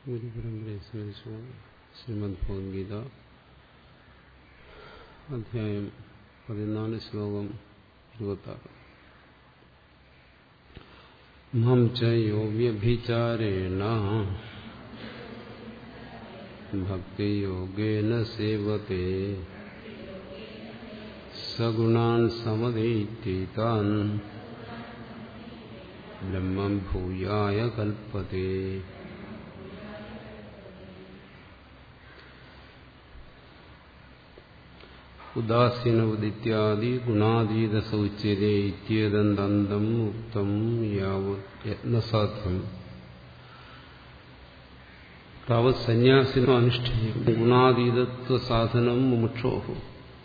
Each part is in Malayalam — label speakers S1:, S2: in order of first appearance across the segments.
S1: ഗുരുപരമ്പരയെ സ്മരിച്ചു ശ്രീമദ് ഭഗവത്ഗീത അധ്യായം പതിനാല് ശ്ലോകം ഇരുപത്താറ് മം ച യോ വ്യഭിചാരേണ ഭക്തിയോഗേന സേവത്തെ സഗുണാൻ സമതീതാൻ ബ്രഹ്മം ഭൂയായ കൽപ്പത്തെ ഉദാസീനവദിത്യാദി ഗുണാതീത സൗച്യതേ ഇത്യേതന്തം ഉക്തം യാവത് യത്നസാധ്യം താവത് സന്യാസിനോ അനുഷ്ഠേയം ഗുണാതീതത്വ സാധനം മുമുക്ഷോഹു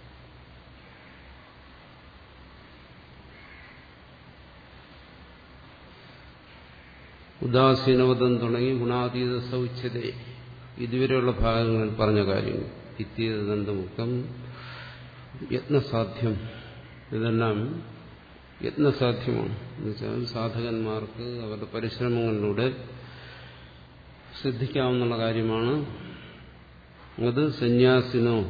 S1: ഉദാസീനവദം തുടങ്ങി ഗുണാതീത സൗച്യത ഇതുവരെയുള്ള ഭാഗങ്ങളിൽ പറഞ്ഞ കാര്യങ്ങൾ ഇത്യതന്തമുക്തം യത്നസാധ്യം ഇതെല്ലാം യത്നസാധ്യമാണ് എന്നുവെച്ചാൽ സാധകന്മാർക്ക് അവരുടെ പരിശ്രമങ്ങളിലൂടെ സിദ്ധിക്കാവുന്ന കാര്യമാണ് അത് സന്യാസിനോ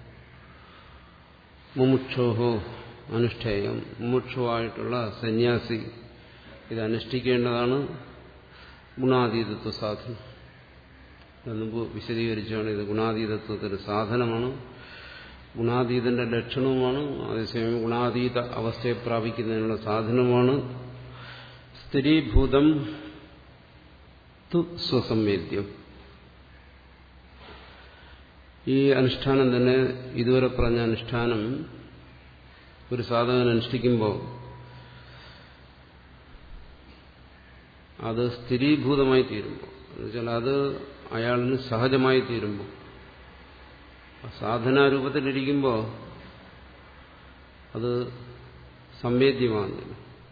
S1: മുമുക്ഷോഹോ അനുഷ്ഠേയം മുമുക്ഷുവായിട്ടുള്ള സന്യാസി ഇത് അനുഷ്ഠിക്കേണ്ടതാണ് ഗുണാതീതത്വ സാധനം മുമ്പ് വിശദീകരിച്ചാണ് ഇത് ഗുണാതീതത്വത്തിന്റെ സാധനമാണ് ഗുണാതീതന്റെ ലക്ഷണവുമാണ് അതേസമയം ഗുണാതീത അവസ്ഥയെ പ്രാപിക്കുന്നതിനുള്ള സാധനമാണ് സ്ഥിരീഭൂതം തു സ്വസംവേദ്യം ഈ അനുഷ്ഠാനം തന്നെ ഇതുവരെ പറഞ്ഞ അനുഷ്ഠാനം ഒരു സാധകൻ അനുഷ്ഠിക്കുമ്പോൾ അത് സ്ഥിരീഭൂതമായി തീരുമ്പോൾ എന്നുവെച്ചാൽ അത് അയാളിന് സഹജമായി തീരുമ്പോൾ സാധനാരൂപത്തിലിരിക്കുമ്പോൾ അത് സംവേദ്യമാകുന്നില്ല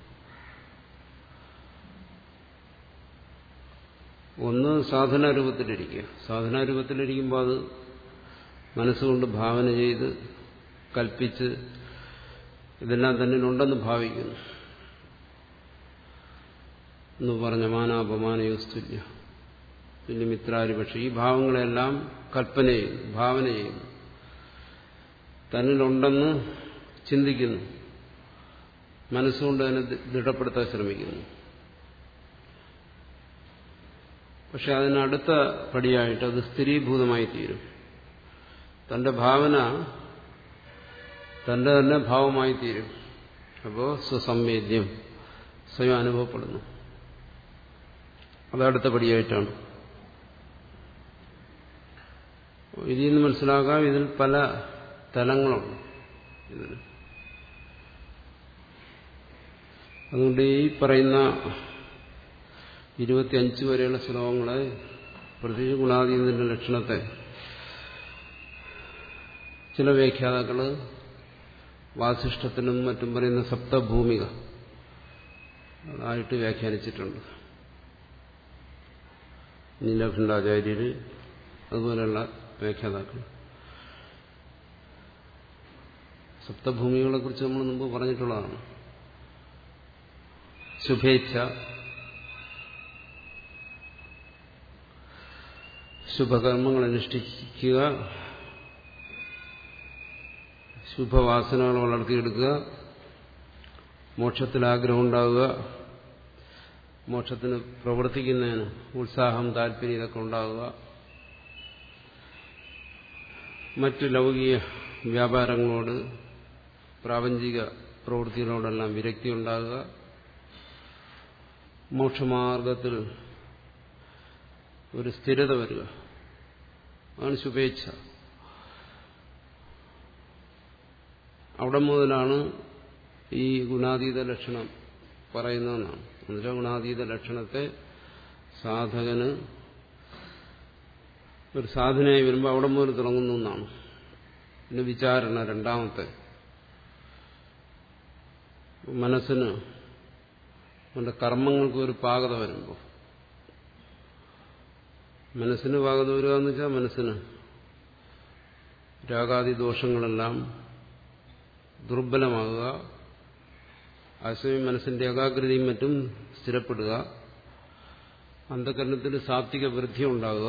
S1: ഒന്ന് സാധനാരൂപത്തിലിരിക്കുക സാധനാരൂപത്തിലിരിക്കുമ്പോൾ അത് മനസ്സുകൊണ്ട് ഭാവന ചെയ്ത് കൽപ്പിച്ച് ഇതെല്ലാം തന്നിലുണ്ടെന്ന് ഭാവിക്കുന്നു എന്ന് പറഞ്ഞ മാനാപമാന യോസ്തുല്യ പിന്നെ മിത്രാരി പക്ഷെ ഈ ഭാവങ്ങളെല്ലാം കൽപ്പന ചെയ്യുന്നു ഭാവന ചെയ്യുന്നു തന്നിലുണ്ടെന്ന് ചിന്തിക്കുന്നു മനസ്സുകൊണ്ട് തന്നെ ദൃഢപ്പെടുത്താൻ ശ്രമിക്കുന്നു പക്ഷെ അതിനടുത്ത പടിയായിട്ട് അത് സ്ഥിരീഭൂതമായി തീരും തന്റെ ഭാവന തന്റെ തന്നെ ഭാവമായി തീരും അപ്പോൾ സ്വസംവേദ്യം സ്വയം അനുഭവപ്പെടുന്നു അതടുത്ത പടിയായിട്ടാണ് ഇതിൽ നിന്ന് മനസ്സിലാക്കാം ഇതിൽ പല തലങ്ങളുണ്ട് ഇതിന് അതുകൊണ്ട് ഈ പറയുന്ന ഇരുപത്തിയഞ്ച് വരെയുള്ള ശ്ലോകങ്ങളെ പ്രത്യേകിച്ച് ഗുണാതീതന്റെ ലക്ഷണത്തെ ചില വ്യാഖ്യാതാക്കള് വാസിഷ്ഠത്തിനും മറ്റും പറയുന്ന സപ്തഭൂമിക ആയിട്ട് വ്യാഖ്യാനിച്ചിട്ടുണ്ട് നീലഖണ്ഡാചാര്യര് അതുപോലെയുള്ള വ്യാഖ്യാതാക്കൾ സപ്തഭൂമികളെ കുറിച്ച് നമ്മൾ മുമ്പ് പറഞ്ഞിട്ടുള്ളതാണ് ശുഭേച്ഛ ശുഭകർമ്മങ്ങൾ അനുഷ്ഠിക്കുക ശുഭവാസനകൾ വളർത്തിയെടുക്കുക മോക്ഷത്തിൽ ആഗ്രഹം ഉണ്ടാവുക മോക്ഷത്തിന് പ്രവർത്തിക്കുന്നതിന് ഉത്സാഹം താല്പര്യം ഇതൊക്കെ ഉണ്ടാവുക മറ്റു ലൗകിക വ്യാപാരങ്ങളോട് പ്രാപഞ്ചിക പ്രവൃത്തികളോടെല്ലാം വിരക്തി ഉണ്ടാകുക മോക്ഷമാർഗത്തിൽ ഒരു സ്ഥിരത വരിക അതാണ് ശുഭേച്ഛ അവിടെ മുതലാണ് ഈ ഗുണാതീത ലക്ഷണം പറയുന്നതെന്നാണ് എന്നുവെച്ചാൽ ഗുണാതീത ലക്ഷണത്തെ സാധകന് ഒരു സാധനയായി വരുമ്പോൾ അവിടെ മുതൽ തുടങ്ങുന്നു എന്നാണ് പിന്നെ വിചാരണ രണ്ടാമത്തെ മനസ്സിന് അവന്റെ കർമ്മങ്ങൾക്ക് ഒരു പാകത വരുമ്പോൾ മനസ്സിന് പാകത വരിക എന്ന് വെച്ചാൽ മനസ്സിന് രാഗാദി ദോഷങ്ങളെല്ലാം ദുർബലമാകുക അതേസമയം മനസ്സിന്റെ ഏകാഗ്രതയും മറ്റും സ്ഥിരപ്പെടുക അന്ധകരണത്തിൽ സാത്വിക വൃദ്ധി ഉണ്ടാകുക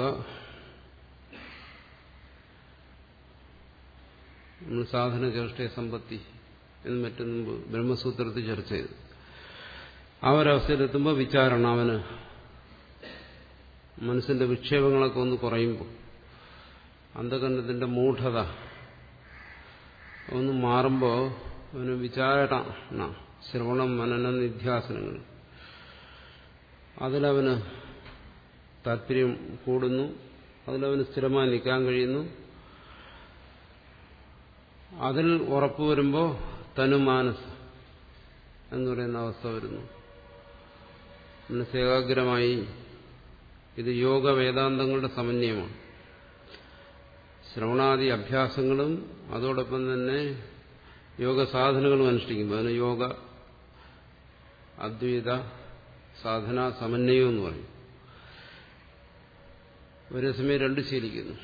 S1: നമ്മൾ സാധന ചേഷ്ട സമ്പത്തി എന്ന് മറ്റും മുമ്പ് ബ്രഹ്മസൂത്രത്തിൽ ചർച്ച ചെയ്തു ആ ഒരവസ്ഥയിലെത്തുമ്പോൾ വിചാരണ അവന് മനസ്സിന്റെ വിക്ഷേപങ്ങളൊക്കെ ഒന്ന് കുറയുമ്പോൾ അന്ധകരണത്തിന്റെ മൂഢത ഒന്ന് മാറുമ്പോൾ അവന് വിചാരണ ശ്രവണം മനന നിധ്യാസനങ്ങൾ അതിലവന് താല്പര്യം കൂടുന്നു അതിലവന് സ്ഥിരമായി നിൽക്കാൻ കഴിയുന്നു അതിൽ ഉറപ്പ് വരുമ്പോൾ തനുമാനസ് എന്ന് പറയുന്ന അവസ്ഥ വരുന്നു മനസ്സേകാഗ്രമായി ഇത് യോഗ വേദാന്തങ്ങളുടെ സമന്വയമാണ് ശ്രവണാദി അഭ്യാസങ്ങളും അതോടൊപ്പം തന്നെ യോഗ സാധനങ്ങളും അനുഷ്ഠിക്കുമ്പോൾ അതിന് യോഗ അദ്വൈത സാധന സമന്വയം എന്ന് പറയും ഒരേ സമയം രണ്ട് ശീലിക്കുന്നു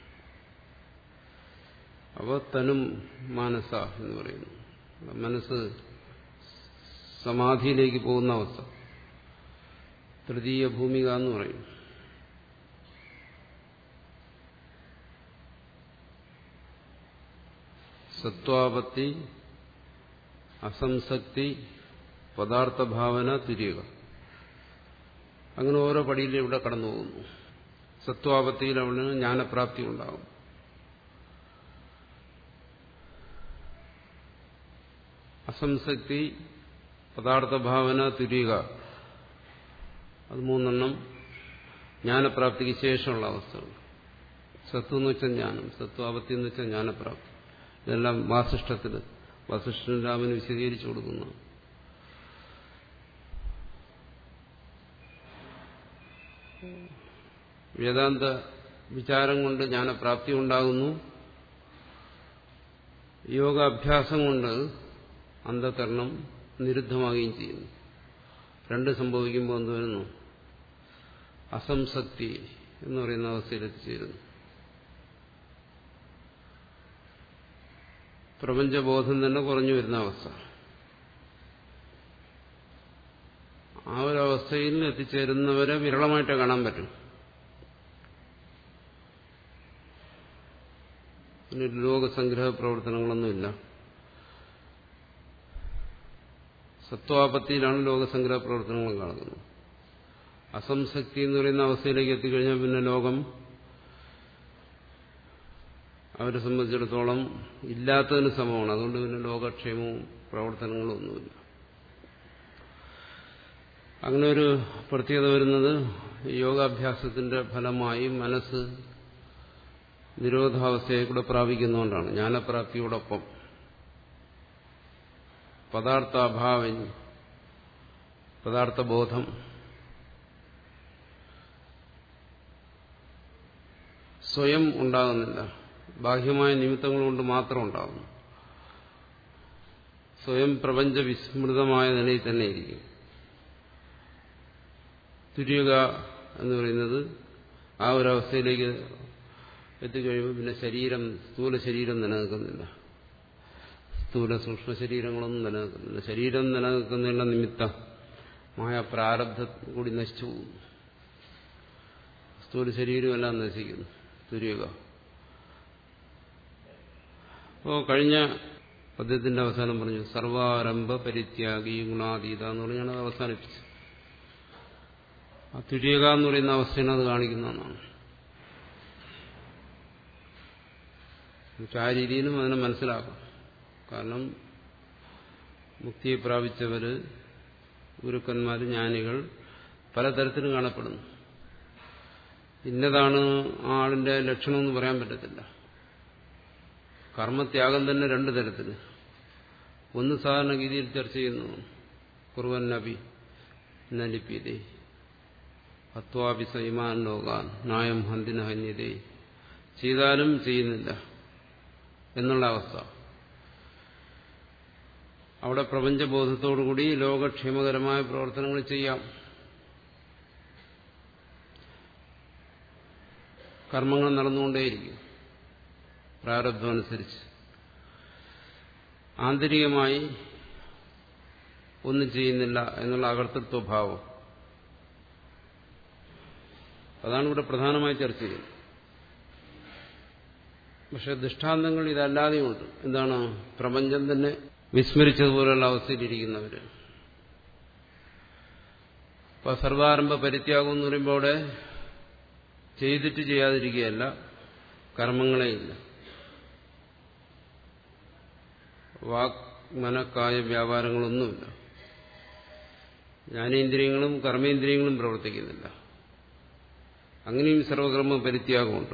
S1: അപ്പോൾ തനും മാനസ എന്ന് പറയുന്നു മനസ്സ് സമാധിയിലേക്ക് പോകുന്ന അവസ്ഥ തൃതീയ ഭൂമിക എന്ന് പറയും സത്വാപത്തി അസംസക്തി പദാർത്ഥഭാവന തുര്യക അങ്ങനെ ഓരോ പടിയിലും ഇവിടെ കടന്നു പോകുന്നു സത്വാപത്തിയിൽ അവന് ജ്ഞാനപ്രാപ്തി ഉണ്ടാകും അസംസക്തി പദാർത്ഥഭാവന തുര്യക അത് മൂന്നെണ്ണം ജ്ഞാനപ്രാപ്തിക്ക് ശേഷമുള്ള അവസ്ഥകൾ സത്വം എന്ന് വെച്ചാൽ ജ്ഞാനം സത്വാപത്തി എന്ന് വെച്ചാൽ ജ്ഞാനപ്രാപ്തി ഇതെല്ലാം വാസിഷ്ഠത്തിൽ വസിഷ്ഠൻ രാമന് വിശദീകരിച്ചു കൊടുക്കുന്നു വേദാന്ത വിചാരം കൊണ്ട് ജ്ഞാനപ്രാപ്തി ഉണ്ടാകുന്നു യോഗാഭ്യാസം കൊണ്ട് അന്ധകരണം നിരുദ്ധമാകുകയും ചെയ്യുന്നു രണ്ട് സംഭവിക്കുമ്പോൾ എന്ത് വരുന്നു അസംസക്തി എന്ന് പറയുന്ന അവസ്ഥയിൽ എത്തിച്ചേരുന്നു പ്രപഞ്ചബോധം തന്നെ കുറഞ്ഞു വരുന്ന അവസ്ഥ ആ ഒരു അവസ്ഥയിൽ എത്തിച്ചേരുന്നവരെ വിരളമായിട്ട് കാണാൻ പറ്റും പിന്നെ ലോകസംഗ്രഹ പ്രവർത്തനങ്ങളൊന്നുമില്ല സത്വാപത്തിയിലാണ് ലോകസംഗ്രഹ പ്രവർത്തനങ്ങൾ കാണുന്നത് അസംസക്തി എന്ന് പറയുന്ന അവസ്ഥയിലേക്ക് എത്തിക്കഴിഞ്ഞാൽ പിന്നെ ലോകം അവരെ സംബന്ധിച്ചിടത്തോളം ഇല്ലാത്തതിന് സമമാണ് അതുകൊണ്ട് പിന്നെ ലോകക്ഷേമവും പ്രവർത്തനങ്ങളും ഒന്നുമില്ല അങ്ങനെ ഒരു പ്രത്യേകത വരുന്നത് യോഗാഭ്യാസത്തിന്റെ ഫലമായി മനസ്സ് നിരോധാവസ്ഥയെ കൂടെ പ്രാപിക്കുന്നതുകൊണ്ടാണ് ജ്ഞാനപ്രാപ്തിയോടൊപ്പം പദാർത്ഥാഭാവം പദാർത്ഥബോധം സ്വയം ഉണ്ടാകുന്നില്ല ബാഹ്യമായ നിമിത്തങ്ങൾ കൊണ്ട് മാത്രം ഉണ്ടാകുന്നു സ്വയം പ്രപഞ്ച വിസ്മൃതമായ നിലയിൽ തന്നെ ഇരിക്കും തുര്യക എന്ന് പറയുന്നത് ആ ഒരു അവസ്ഥയിലേക്ക് എത്തിക്കഴിയുമ്പോൾ പിന്നെ ശരീരം സ്ഥൂല ശരീരം നിലനിൽക്കുന്നില്ല സ്ഥൂല സൂക്ഷ്മ ശരീരങ്ങളൊന്നും നിലനിൽക്കുന്നില്ല ശരീരം നിലനിൽക്കുന്നതിനുള്ള നിമിത്തമായ പ്രാരബ്ധ കൂടി നശിച്ചു പോകുന്നു സ്ഥൂല ശരീരമെല്ലാം നശിക്കുന്നു തുര്യക അപ്പോൾ കഴിഞ്ഞ പദ്യത്തിന്റെ അവസാനം പറഞ്ഞു സർവാരംഭ പരിത്യാഗി ഗുണാതീത എന്ന് പറഞ്ഞാണ് അത് അവസാനിപ്പിച്ചത് ആ തുര്യക എന്ന് പറയുന്ന അവസ്ഥയാണ് അത് കാണിക്കുന്നതെന്നാണ് ആ രീതിയിലും അതിനെ മനസ്സിലാക്കാം കാരണം മുക്തിയെ പ്രാപിച്ചവര് ഗുരുക്കന്മാർ ജ്ഞാനികൾ പലതരത്തിലും കാണപ്പെടുന്നു ഇന്നതാണ് ആ ആളിന്റെ ലക്ഷണമെന്ന് പറയാൻ പറ്റത്തില്ല കർമ്മത്യാഗം തന്നെ രണ്ടു തരത്തിൽ ഒന്ന് സാധാരണഗതിയിൽ ചർച്ച ചെയ്യുന്നു കുറുവൻ നബി നലിപ്യതേ ഹത്വാപി സൈമാൻ ലോകാൻ നായം ഹന്തിന ഹന്യതേ ചെയ്താലും ചെയ്യുന്നില്ല എന്നുള്ള അവസ്ഥ അവിടെ പ്രപഞ്ചബോധത്തോടുകൂടി ലോകക്ഷേമകരമായ പ്രവർത്തനങ്ങൾ ചെയ്യാം കർമ്മങ്ങൾ നടന്നുകൊണ്ടേയിരിക്കും പ്രാരബ്ധമനുസരിച്ച് ആന്തരികമായി ഒന്നും ചെയ്യുന്നില്ല എന്നുള്ള അകർത്തൃത്വഭാവം അതാണ് ഇവിടെ പ്രധാനമായി ചർച്ച ചെയ്യുന്നത് പക്ഷെ ദൃഷ്ടാന്തങ്ങൾ ഇതല്ലാതെയുണ്ട് എന്താണ് പ്രപഞ്ചം തന്നെ വിസ്മരിച്ചതുപോലുള്ള അവസ്ഥയിലിരിക്കുന്നവര് അപ്പൊ സർവാരംഭ പരിത്യാഗം എന്ന് പറയുമ്പോൾ അവിടെ ചെയ്തിട്ട് ചെയ്യാതിരിക്കുകയല്ല കർമ്മങ്ങളെ ഇല്ല വാക് മനക്കായ വ്യാപാരങ്ങളൊന്നുമില്ല ജ്ഞാനേന്ദ്രിയങ്ങളും കർമ്മേന്ദ്രിയങ്ങളും പ്രവർത്തിക്കുന്നില്ല അങ്ങനെയും സർവകർമ്മ പരിത്യാഗമുണ്ട്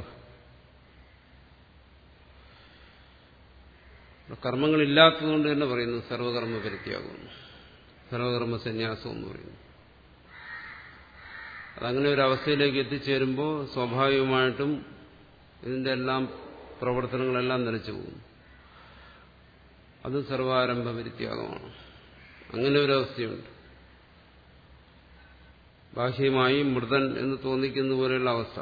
S1: കർമ്മങ്ങളില്ലാത്തതുകൊണ്ട് തന്നെ പറയുന്നു സർവകർമ്മ പരിത്യാഗം സർവകർമ്മ സന്യാസം എന്ന് പറയുന്നു അതങ്ങനെ ഒരു അവസ്ഥയിലേക്ക് എത്തിച്ചേരുമ്പോൾ സ്വാഭാവികമായിട്ടും ഇതിന്റെ എല്ലാം പ്രവർത്തനങ്ങളെല്ലാം നിലച്ചു പോകും അത് സർവാരംഭ പരിത്യാഗമാണ് അങ്ങനെ ഒരു അവസ്ഥയുണ്ട് ബാഹ്യമായി മൃതൻ എന്ന് തോന്നിക്കുന്ന പോലെയുള്ള അവസ്ഥ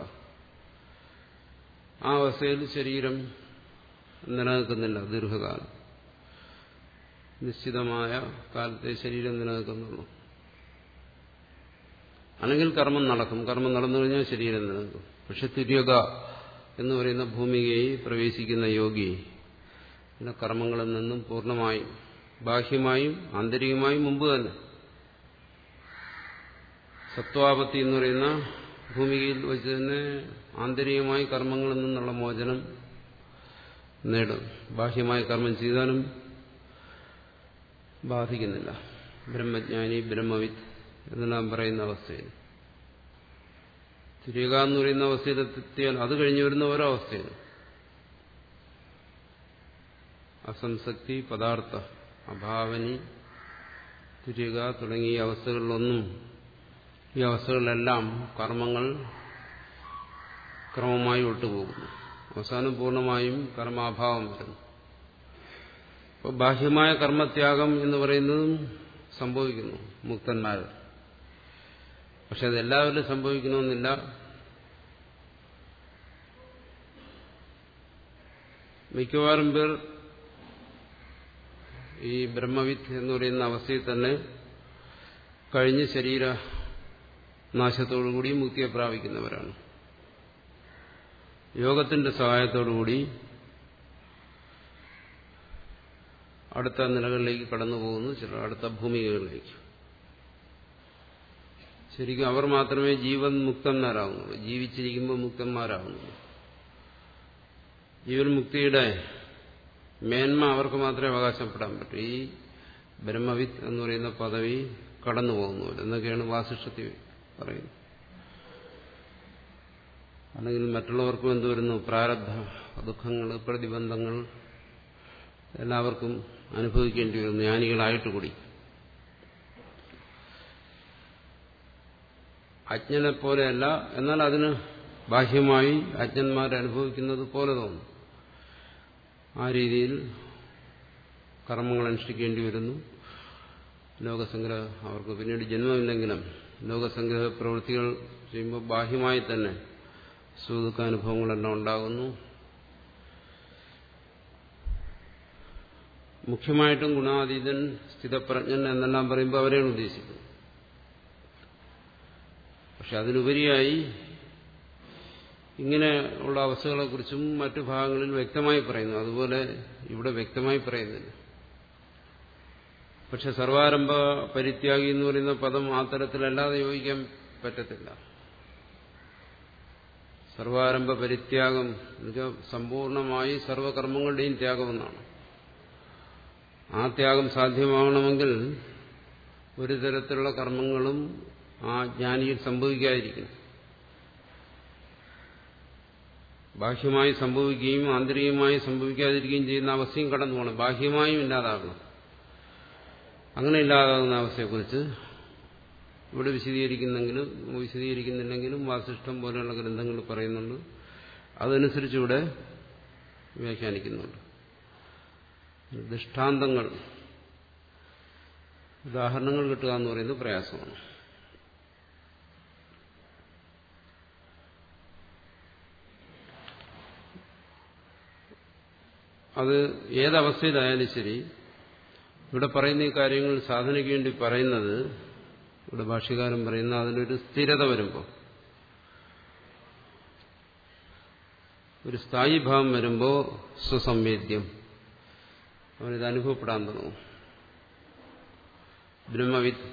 S1: ആ അവസ്ഥയിൽ ശരീരം നിലനിൽക്കുന്നില്ല ദീർഘകാലം നിശ്ചിതമായ കാലത്തെ ശരീരം നിലനിൽക്കുന്നുള്ളൂ അല്ലെങ്കിൽ കർമ്മം നടക്കും കർമ്മം നടന്നു കഴിഞ്ഞാൽ ശരീരം നിലനിൽക്കും പക്ഷെ തുര്യക എന്ന് പറയുന്ന ഭൂമികയിൽ പ്രവേശിക്കുന്ന യോഗി പിന്നെ കർമ്മങ്ങളിൽ നിന്നും പൂർണ്ണമായും ബാഹ്യമായും ആന്തരികമായും മുമ്പ് തന്നെ സത്വാപത്തി എന്ന് പറയുന്ന ഭൂമികയിൽ വെച്ച് തന്നെ ആന്തരികമായി കർമ്മങ്ങളിൽ നിന്നുള്ള മോചനം നേടും ബാഹ്യമായ കർമ്മം ചെയ്താലും ബാധിക്കുന്നില്ല ബ്രഹ്മജ്ഞാനി ബ്രഹ്മവിത്ത് എന്നെല്ലാം പറയുന്ന അവസ്ഥയിൽ തിരിയുക എന്ന് പറയുന്ന അവസ്ഥയിലെത്തിയാൽ അത് കഴിഞ്ഞു വരുന്ന ഓരോ അവസ്ഥയിൽ അസംസക്തി പദാർത്ഥ അഭാവനി തിരിയുക തുടങ്ങിയ അവസ്ഥകളിലൊന്നും ഈ അവസ്ഥകളിലെല്ലാം കർമ്മങ്ങൾ ക്രമമായി ഒട്ടുപോകുന്നു അവസാനം പൂർണ്ണമായും കർമാഭാവം വരുന്നു അപ്പോൾ ബാഹ്യമായ കർമ്മത്യാഗം എന്ന് പറയുന്നതും സംഭവിക്കുന്നു മുക്തന്മാർ പക്ഷെ അത് എല്ലാവരിലും സംഭവിക്കണമെന്നില്ല മിക്കവാറും പേർ ഈ ബ്രഹ്മവിത്ത് എന്ന് പറയുന്ന അവസ്ഥയിൽ തന്നെ കഴിഞ്ഞ് ശരീര നാശത്തോടുകൂടി മുക്തിയെ പ്രാപിക്കുന്നവരാണ് യോഗത്തിന്റെ സഹായത്തോടുകൂടി അടുത്ത നിലകളിലേക്ക് കടന്നു പോകുന്നു ചില അടുത്ത ഭൂമികകളിലേക്ക് ശരിക്കും അവർ മാത്രമേ ജീവൻ മുക്തന്മാരാകുന്നുള്ളൂ ജീവിച്ചിരിക്കുമ്പോൾ മുക്തന്മാരാകുന്നുള്ളൂ ജീവൻ മുക്തിയുടെ മേന്മ അവർക്ക് മാത്രമേ അവകാശപ്പെടാൻ പറ്റൂ ഈ ബ്രഹ്മവിത്ത് എന്ന് പറയുന്ന പദവി കടന്നു പോകുന്നു എന്നൊക്കെയാണ് വാസിഷ്ഠത്തിൽ പറയുന്നത് അല്ലെങ്കിൽ മറ്റുള്ളവർക്കും എന്ത് വരുന്നു പ്രാരബ്ധ ദുഃഖങ്ങൾ പ്രതിബന്ധങ്ങൾ എല്ലാവർക്കും അനുഭവിക്കേണ്ടി വരുന്നു ജ്ഞാനികളായിട്ട് കൂടി അജ്ഞനെ പോലെയല്ല എന്നാൽ അതിന് ബാഹ്യമായി അജ്ഞന്മാരെ അനുഭവിക്കുന്നത് പോലെ തോന്നും ആ രീതിയിൽ കർമ്മങ്ങൾ അനുഷ്ഠിക്കേണ്ടി വരുന്നു ലോകസംഗ്രഹ അവർക്ക് പിന്നീട് ജന്മമില്ലെങ്കിലും ലോകസംഗ്രഹ പ്രവൃത്തികൾ ചെയ്യുമ്പോൾ ബാഹ്യമായി തന്നെ സുഖദുഃഖാനുഭവങ്ങളെല്ലാം ഉണ്ടാകുന്നു മുഖ്യമായിട്ടും ഗുണാതീതൻ സ്ഥിതപ്രജ്ഞൻ എന്നെല്ലാം പറയുമ്പോൾ അവരെയാണ് ഉദ്ദേശിക്കുന്നത് പക്ഷെ അതിനുപരിയായി ഇങ്ങനെ ഉള്ള അവസ്ഥകളെക്കുറിച്ചും മറ്റു ഭാഗങ്ങളിൽ വ്യക്തമായി പറയുന്നു അതുപോലെ ഇവിടെ വ്യക്തമായി പറയുന്നില്ല പക്ഷെ സർവാരംഭ പരിത്യാഗി എന്ന് പറയുന്ന പദം ആ തരത്തിലല്ലാതെ യോജിക്കാൻ പറ്റത്തില്ല സർവാരംഭ പരിത്യാഗം എന്നുവെച്ചാൽ സമ്പൂർണമായി സർവകർമ്മങ്ങളുടെയും ത്യാഗമെന്നാണ് ആ ത്യാഗം സാധ്യമാകണമെങ്കിൽ ഒരു തരത്തിലുള്ള കർമ്മങ്ങളും ആ ജ്ഞാനിയിൽ സംഭവിക്കാതിരിക്കും ബാഹ്യമായി സംഭവിക്കുകയും ആന്തരികമായി സംഭവിക്കാതിരിക്കുകയും ചെയ്യുന്ന അവസ്ഥയും കടന്നു പോകണം ബാഹ്യമായും ഇല്ലാതാകണം അങ്ങനെ ഇല്ലാതാകുന്ന അവസ്ഥയെക്കുറിച്ച് ഇവിടെ വിശദീകരിക്കുന്നെങ്കിലും വിശദീകരിക്കുന്നില്ലെങ്കിലും വാസിഷ്ടം പോലെയുള്ള ഗ്രന്ഥങ്ങൾ പറയുന്നുണ്ട് അതനുസരിച്ച് ഇവിടെ വ്യാഖ്യാനിക്കുന്നുണ്ട് ദൃഷ്ടാന്തങ്ങൾ ഉദാഹരണങ്ങൾ കിട്ടുക എന്ന് പറയുന്നത് പ്രയാസമാണ് അത് ഏതവസ്ഥയിലായാലും ശരി ഇവിടെ പറയുന്ന ഈ കാര്യങ്ങൾ സാധനയ്ക്ക് വേണ്ടി പറയുന്നത് ഇവിടെ ഭാഷ്യകാരൻ പറയുന്ന അതിനൊരു സ്ഥിരത വരുമ്പോൾ ഒരു സ്ഥായി ഭാവം വരുമ്പോൾ സ്വസംവേദ്യം അവനിത് അനുഭവപ്പെടാൻ തുടങ്ങും ബ്രഹ്മവിത്ത്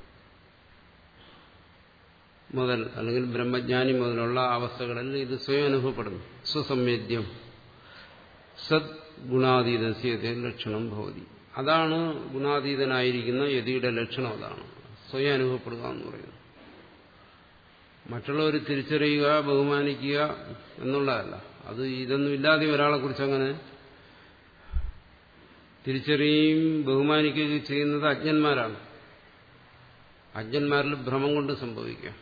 S1: മുതൽ അല്ലെങ്കിൽ ബ്രഹ്മജ്ഞാനി മുതലുള്ള അവസ്ഥകളിൽ ഇത് സ്വയം അനുഭവപ്പെടുന്നു സ്വസംവേദ്യം സദ് ഗുണാതീതസ്യത്തെ ലക്ഷണം ഭവതി അതാണ് ഗുണാതീതനായിരിക്കുന്ന യതിയുടെ ലക്ഷണം അതാണ് സ്വയം അനുഭവപ്പെടുക എന്ന് പറയുന്നത് മറ്റുള്ളവർ തിരിച്ചറിയുക ബഹുമാനിക്കുക എന്നുള്ളതല്ല അത് ഇതൊന്നും ഇല്ലാതെ ഒരാളെ കുറിച്ച് അങ്ങനെ തിരിച്ചറിയുകയും ബഹുമാനിക്കുകയും ചെയ്യുന്നത് അജ്ഞന്മാരാണ് അജ്ഞന്മാരിൽ ഭ്രമം കൊണ്ട് സംഭവിക്കാം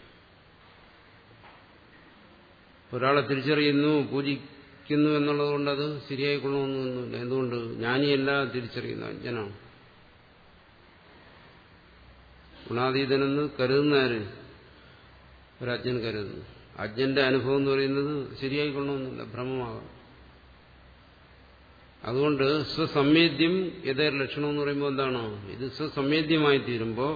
S1: ഒരാളെ തിരിച്ചറിയുന്നു പൂജിക്കുന്നു എന്നുള്ളത് കൊണ്ട് അത് ശരിയായി കൊള്ളണമെന്നൊന്നുമില്ല എന്തുകൊണ്ട് ജ്ഞാനിയല്ല തിരിച്ചറിയുന്നു അജ്ഞനാണ് ഗുണാതീതനെന്ന് കരുതുന്നാര് ഒരജ്ഞൻ കരുതുന്നു അജ്ഞന്റെ അനുഭവം എന്ന് പറയുന്നത് ശരിയായി കൊള്ളണമെന്നില്ല ഭ്രമമാകാം അതുകൊണ്ട് സ്വസംവേദ്യം യഥേർ ലക്ഷണം എന്ന് പറയുമ്പോൾ എന്താണ് ഇത് സ്വസംവേദ്യമായി തീരുമ്പോൾ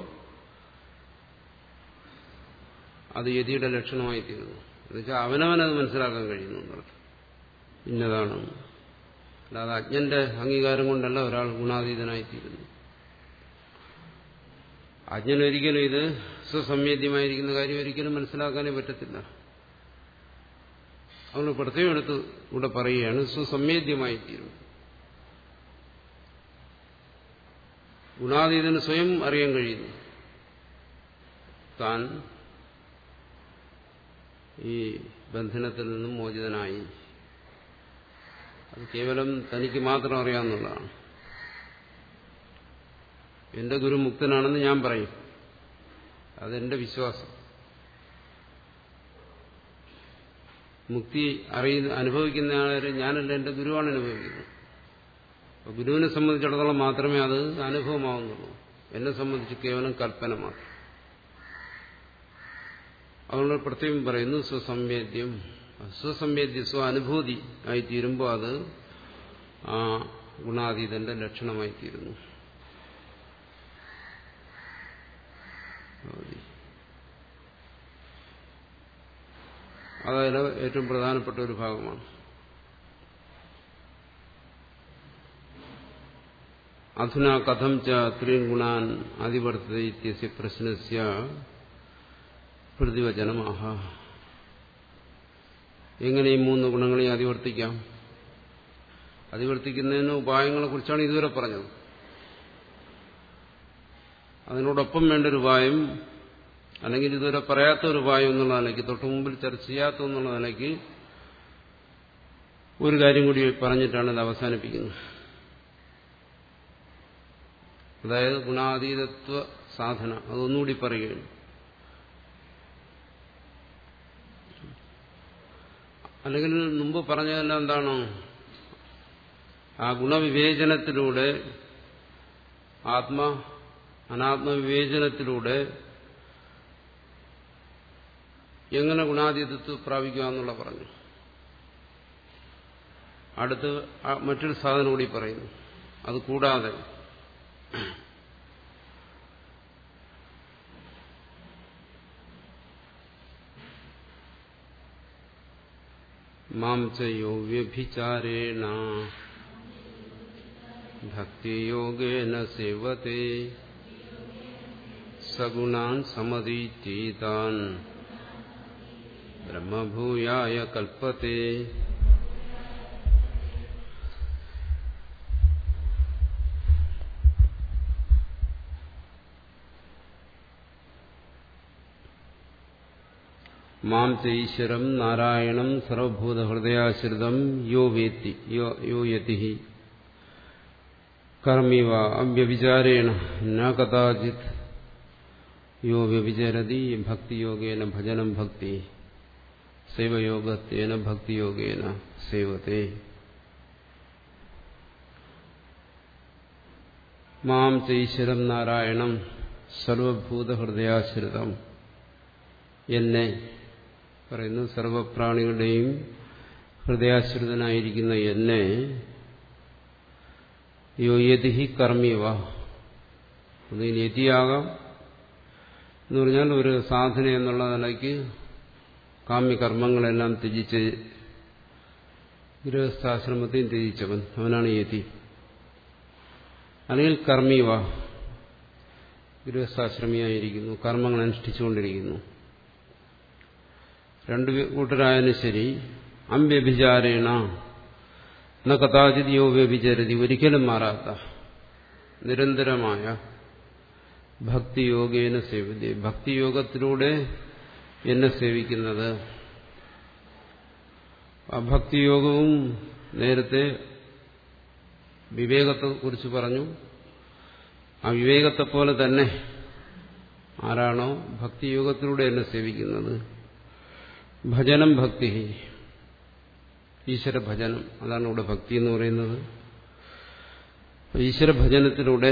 S1: അത് യതിയുടെ ലക്ഷണമായി തീരുന്നു എന്നുവെച്ചാൽ അവനവനത് മനസ്സിലാക്കാൻ കഴിയുന്നു എന്നർത്ഥം ഇന്നതാണ് അല്ലാതെ അജ്ഞന്റെ അംഗീകാരം കൊണ്ടല്ല ഒരാൾ ഗുണാതീതനായി തീരുന്നു അജ്ഞനൊരിക്കലും ഇത് സ്വസംവേദ്യമായിരിക്കുന്ന കാര്യം ഒരിക്കലും മനസ്സിലാക്കാനേ പറ്റത്തില്ല അതുകൊണ്ട് പ്രത്യേകം എടുത്ത് ഇവിടെ പറയുകയാണ് സ്വസംവേദ്യമായി തീരും ഗുണാതീതന് സ്വയം അറിയാൻ കഴിയുന്നു താൻ ഈ ബന്ധനത്തിൽ നിന്നും മോചിതനായി അത് കേവലം തനിക്ക് മാത്രം അറിയാവുന്നതാണ് എന്റെ ഗുരു മുക്തനാണെന്ന് ഞാൻ പറയും അതെന്റെ വിശ്വാസം മുക്തി അറിയുന്ന അനുഭവിക്കുന്ന ആളെ ഞാനല്ല എന്റെ ഗുരുവാണ് അനുഭവിക്കുന്നത് അപ്പൊ ഗുരുവിനെ സംബന്ധിച്ചിടത്തോളം മാത്രമേ അത് അനുഭവമാവുന്നുള്ളൂ എന്നെ സംബന്ധിച്ച് കേവലം കൽപ്പന മാത്രം അതുകൊണ്ട് പ്രത്യേകം പറയുന്നു സ്വസംവേദ്യം സ്വസംവേദ്യ സ്വ അനുഭൂതി ആയിത്തീരുമ്പോൾ അത് ആ ഗുണാതീതന്റെ ലക്ഷണമായി തീരുന്നു അതായത് ഏറ്റവും പ്രധാനപ്പെട്ട ഒരു ഭാഗമാണ് അധുന കഥം ച ത്രീൻ ഗുണാൻ അതിവർത്തത ഇത്യസ്യ പ്രശ്നസ്യ പ്രതിവചനമാഹ എങ്ങനെ ഈ മൂന്ന് ഗുണങ്ങളെ അതിവർത്തിക്കാം അതിവർത്തിക്കുന്നതിന് ഉപായങ്ങളെ കുറിച്ചാണ് ഇതുവരെ പറഞ്ഞത് അതിനോടൊപ്പം വേണ്ട ഒരു ഉപായം അല്ലെങ്കിൽ ഇതുവരെ പറയാത്ത ഒരു ഉപായം എന്നുള്ള നിലയ്ക്ക് തൊട്ടു മുമ്പിൽ ചർച്ച ചെയ്യാത്ത എന്നുള്ള നിലയ്ക്ക് ഒരു കാര്യം കൂടി പറഞ്ഞിട്ടാണ് ഇത് അവസാനിപ്പിക്കുന്നത് അതായത് ഗുണാതീതത്വ സാധന അതൊന്നുകൂടി പറയുകയാണ് അല്ലെങ്കിൽ മുമ്പ് പറഞ്ഞതെല്ലാം എന്താണ് ആ ഗുണവിവേചനത്തിലൂടെ ആത്മ അനാത്മവിവേചനത്തിലൂടെ എങ്ങനെ ഗുണാതീതത്വം പ്രാപിക്കുക എന്നുള്ള പറഞ്ഞു അടുത്ത് മറ്റൊരു സാധനം കൂടി പറയുന്നു അത് കൂടാതെ മാം ചയോ വ്യഭിചാരേണ ഭക്തിയോഗേന സേവത്തെ സഗുണാൻ സമതീതീതാൻ ബ്രഹ്മഭൂയായ കൽപ്പത്തെ മാം ചൈശ്വരം നാരായണം സർവഭൂതഹൃദയാശ്രിതം യോ വേത്തി യോ യതി കർമ്മിവ അവ്യവിചാരേണ ന കഥാചിത് യോ വ്യഭിചരതി ഭക്തിയോഗേന ഭജനം ഭക്തി സൈവയോഗത്തേന ഭക്തിയോഗേന സേവത്തെ മാം ചൈശ്വരം നാരായണം സർവഭൂതഹൃദയാശ്രിതം എന്നെ പറയുന്നു സർവപ്രാണികളുടെയും ഹൃദയാശ്രിതനായിരിക്കുന്ന എന്നെ യോ യതിഹി കർമ്മിവ അത് യതിയാകാം എന്ന് പറഞ്ഞാൽ ഒരു സാധന എന്നുള്ള നിലയ്ക്ക് കാമ്യകർമ്മങ്ങളെല്ലാം ത്യജിച്ച് ഗൃഹസ്ഥാശ്രമത്തെയും ത്യജിച്ചവൻ അവനാണ് യതി അല്ലെങ്കിൽ കർമ്മീവ ഗൃഹസ്ഥാശ്രമിയായിരിക്കുന്നു കർമ്മങ്ങൾ അനുഷ്ഠിച്ചുകൊണ്ടിരിക്കുന്നു രണ്ടു കൂട്ടരായാലും ശരി അമ്പ്യഭിചാരേണ എന്ന കഥാചിത് യോ വ്യഭിചരതി ഒരിക്കലും മാറാത്ത നിരന്തരമായ ഭക്തിയോഗേന സേവിതി ഭക്തിയോഗത്തിലൂടെ എന്നെ സേവിക്കുന്നത് ആ ഭക്തിയോഗവും നേരത്തെ വിവേകത്തെക്കുറിച്ച് പറഞ്ഞു ആ വിവേകത്തെ പോലെ തന്നെ ആരാണോ ഭക്തിയോഗത്തിലൂടെ എന്നെ സേവിക്കുന്നത് ഭജനം ഭക്തി ഈശ്വര ഭജനം അതാണ് ഇവിടെ ഭക്തി എന്ന് പറയുന്നത് ഈശ്വര ഭജനത്തിലൂടെ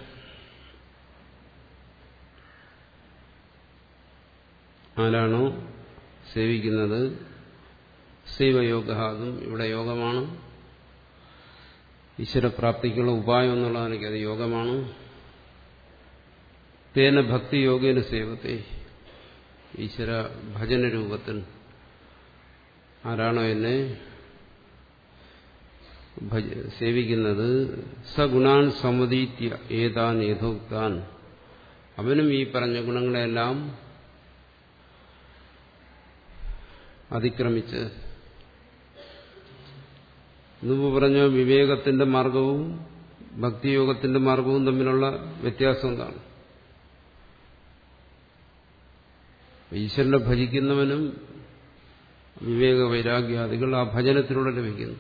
S1: ആരാണോ സേവിക്കുന്നത് ശൈവയോഗ അതും ഇവിടെ യോഗമാണ് ഈശ്വരപ്രാപ്തിക്കുള്ള ഉപായം എന്നുള്ളതാണ് അത് യോഗമാണ് തേന ഭക്തിയോഗേന സേവത്തെ ഈശ്വര ഭജന രൂപത്തിൽ ആരാണോ എന്നെ സേവിക്കുന്നത് സഗുണാൻ സമ്മതീത്യ ഏതാൻ യഥോക്താൻ അവനും ഈ പറഞ്ഞ ഗുണങ്ങളെല്ലാം അതിക്രമിച്ച് മുമ്പ് പറഞ്ഞ വിവേകത്തിന്റെ മാർഗവും ഭക്തിയോഗത്തിന്റെ മാർഗവും തമ്മിലുള്ള വ്യത്യാസം എന്താണ് ഈശ്വരനെ ഭജിക്കുന്നവനും വിവേക വൈരാഗ്യാദികൾ ആ ഭജനത്തിലൂടെ ലഭിക്കുന്നു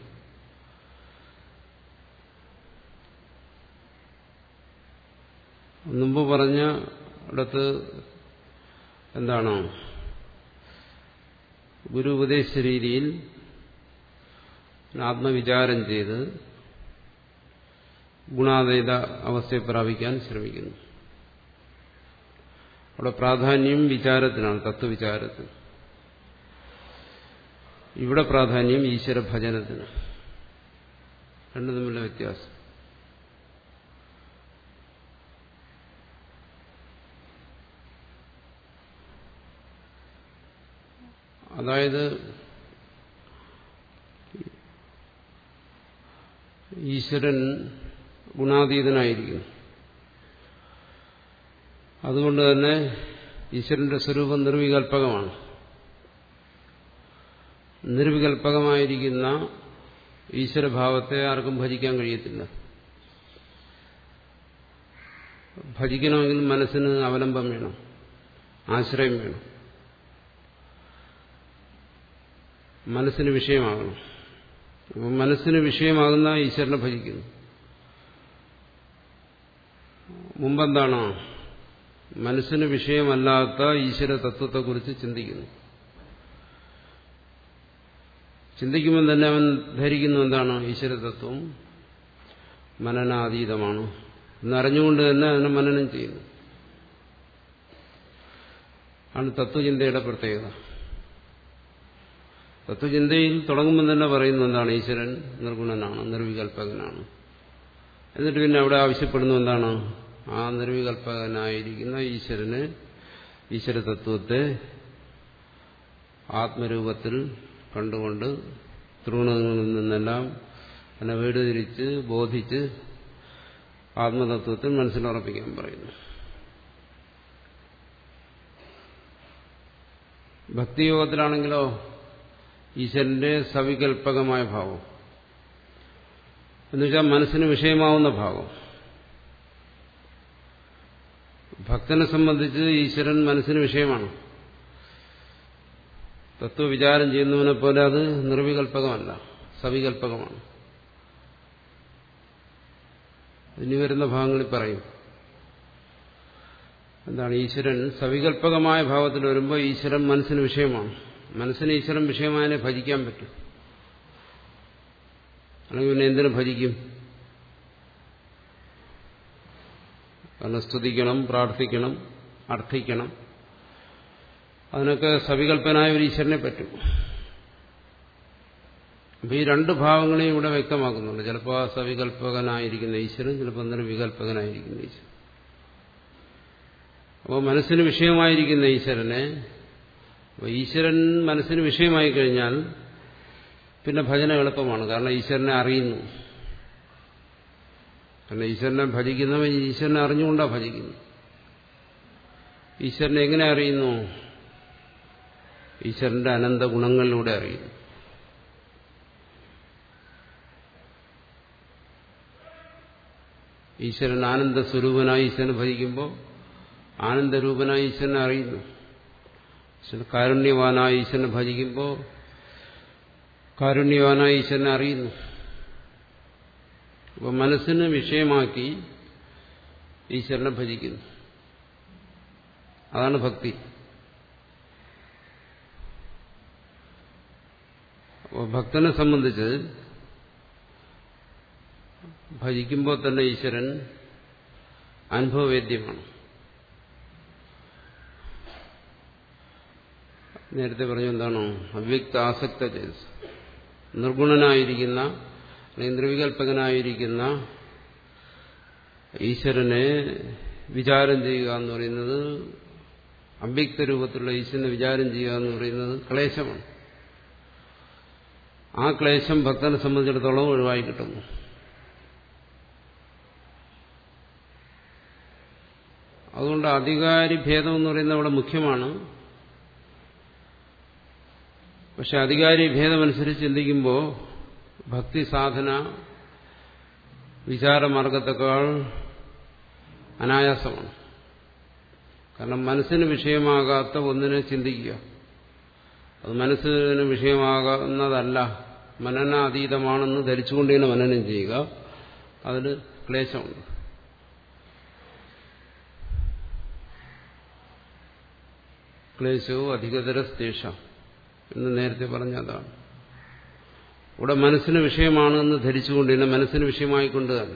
S1: മുമ്പ് പറഞ്ഞ ഇടത്ത് എന്താണ് ഗുരു ഉപദേശ രീതിയിൽ ആത്മവിചാരം ചെയ്ത് ഗുണാതീത അവസ്ഥയെ പ്രാപിക്കാൻ ശ്രമിക്കുന്നു അവിടെ പ്രാധാന്യം വിചാരത്തിനാണ് തത്വവിചാരത്തിന് ഇവിടെ പ്രാധാന്യം ഈശ്വര ഭജനത്തിന് രണ്ടു തമ്മിലുള്ള വ്യത്യാസം അതായത് ഈശ്വരൻ ഗുണാതീതനായിരിക്കുന്നു അതുകൊണ്ട് തന്നെ ഈശ്വരന്റെ സ്വരൂപം നിർവികൽപകമാണ് നിർവികൽപകമായിരിക്കുന്ന ഈശ്വരഭാവത്തെ ആർക്കും ഭജിക്കാൻ കഴിയത്തില്ല ഭജിക്കണമെങ്കിൽ മനസ്സിന് അവലംബം വേണം ആശ്രയം വേണം മനസ്സിന് വിഷയമാകണം അപ്പം മനസ്സിന് വിഷയമാകുന്ന ഈശ്വരനെ ഭജിക്കുന്നു മുമ്പെന്താണോ മനസ്സിന് വിഷയമല്ലാത്ത ഈശ്വര തത്വത്തെക്കുറിച്ച് ചിന്തിക്കുന്നു ചിന്തിക്കുമ്പോൾ തന്നെ അവൻ ധരിക്കുന്നു എന്താണ് ഈശ്വര തത്വം മനനാതീതമാണ് എന്നറിഞ്ഞുകൊണ്ട് തന്നെ അതിനെ മനനം ചെയ്യുന്നു ആണ് തത്വചിന്തയുടെ പ്രത്യേകത തത്വചിന്തയിൽ തുടങ്ങുമ്പോൾ തന്നെ പറയുന്നു എന്താണ് ഈശ്വരൻ നിർഗുണനാണ് നിർവികൽപകനാണ് എന്നിട്ട് പിന്നെ അവിടെ ആവശ്യപ്പെടുന്നു എന്താണ് ആ നിർവികൽപകനായിരിക്കുന്ന ഈശ്വരന് ഈശ്വര തത്വത്തെ ആത്മരൂപത്തിൽ കണ്ടുകൊണ്ട് തൃണങ്ങളിൽ നിന്നെല്ലാം അതിനെ വേടുതിരിച്ച് ബോധിച്ച് ആത്മതത്വത്തിൽ മനസ്സിലുറപ്പിക്കാൻ പറയുന്നു ഭക്തിയോഗത്തിലാണെങ്കിലോ ഈശ്വരന്റെ സവികൽപകമായ ഭാവം എന്നുവെച്ചാൽ മനസ്സിന് വിഷയമാവുന്ന ഭാവം ഭക്തനെ സംബന്ധിച്ച് ഈശ്വരൻ മനസ്സിന് വിഷയമാണ് തത്വവിചാരം ചെയ്യുന്നവനെ പോലെ അത് നിർവികൽപകമല്ല സവികൽപകമാണ് ഇനി വരുന്ന ഭാഗങ്ങളിൽ പറയും എന്താണ് ഈശ്വരൻ സവികൽപകമായ ഭാവത്തിൽ വരുമ്പോൾ ഈശ്വരൻ മനസ്സിന് വിഷയമാണ് മനസ്സിന് ഈശ്വരൻ വിഷയമായതിനെ ഭജിക്കാൻ പറ്റും അല്ലെങ്കിൽ പിന്നെ എന്തിനു ഭജിക്കും കാരണം സ്തുതിക്കണം പ്രാർത്ഥിക്കണം അർത്ഥിക്കണം അതിനൊക്കെ സവികൽപ്പനായ ഒരു ഈശ്വരനെ പറ്റും അപ്പൊ ഈ രണ്ട് ഭാവങ്ങളെയും ഇവിടെ വ്യക്തമാക്കുന്നുണ്ട് ചിലപ്പോൾ സവികൽപ്പകനായിരിക്കുന്ന ഈശ്വരൻ ചിലപ്പോൾ നിർവികൽപ്പകനായിരിക്കുന്ന ഈശ്വരൻ അപ്പോൾ മനസ്സിന് വിഷയമായിരിക്കുന്ന ഈശ്വരനെ അപ്പോൾ ഈശ്വരൻ മനസ്സിന് വിഷയമായി കഴിഞ്ഞാൽ പിന്നെ ഭജന എളുപ്പമാണ് കാരണം ഈശ്വരനെ അറിയുന്നു കാരണം ഈശ്വരനെ ഭജിക്കുന്നവൻ ഈശ്വരനെ അറിഞ്ഞുകൊണ്ടാണ് ഭജിക്കുന്നു ഈശ്വരനെ എങ്ങനെ അറിയുന്നു ഈശ്വരന്റെ അനന്ത ഗുണങ്ങളിലൂടെ അറിയുന്നു ഈശ്വരൻ ആനന്ദ സ്വരൂപനായി ഈശ്വരനെ ഭജിക്കുമ്പോൾ ആനന്ദരൂപനായി ഈശ്വരനെ അറിയുന്നു ഈശ്വരൻ കാരുണ്യവാനായി ഈശ്വരനെ ഭജിക്കുമ്പോൾ കാരുണ്യവാനായി ഈശ്വരനെ അറിയുന്നു അപ്പോൾ മനസ്സിന് വിഷയമാക്കി ഈശ്വരനെ ഭജിക്കുന്നു അതാണ് ഭക്തി അപ്പോൾ ഭക്തനെ സംബന്ധിച്ച് ഭജിക്കുമ്പോൾ തന്നെ ഈശ്വരൻ അനുഭവവേദ്യമാണ് നേരത്തെ പറഞ്ഞു എന്താണോ അവ്യക്ത ആസക്ത ചേസ് നിർഗുണനായിരിക്കുന്ന അല്ലെങ്കിൽ നിർവികൽപകനായിരിക്കുന്ന ഈശ്വരനെ വിചാരം ചെയ്യുക എന്ന് പറയുന്നത് അവ്യക്ത രൂപത്തിലുള്ള ഈശ്വരനെ വിചാരം ചെയ്യുക എന്ന് പറയുന്നത് ക്ലേശമാണ് ആ ക്ലേശം ഭക്തനെ സംബന്ധിച്ചിടത്തോളം ഒഴിവായി കിട്ടുന്നു അതുകൊണ്ട് അധികാരി ഭേദം എന്ന് പറയുന്നത് അവിടെ മുഖ്യമാണ് പക്ഷെ അധികാരി ഭേദമനുസരിച്ച് ചിന്തിക്കുമ്പോൾ ഭക്തി സാധന വിചാരമാർഗത്തെക്കാൾ അനായാസമാണ് കാരണം മനസ്സിന് വിഷയമാകാത്ത ഒന്നിനെ ചിന്തിക്കുക അത് മനസ്സിന് വിഷയമാകുന്നതല്ല മനനാതീതമാണെന്ന് ധരിച്ചുകൊണ്ട് തന്നെ മനനം ചെയ്യുക അതിൽ ക്ലേശമുണ്ട് ക്ലേശവും അധികതരസ്തേഷ എന്ന് നേരത്തെ പറഞ്ഞതാണ് ഇവിടെ മനസ്സിന് വിഷയമാണെന്ന് ധരിച്ചുകൊണ്ട് തന്നെ മനസ്സിന് വിഷയമായിക്കൊണ്ട് തന്നെ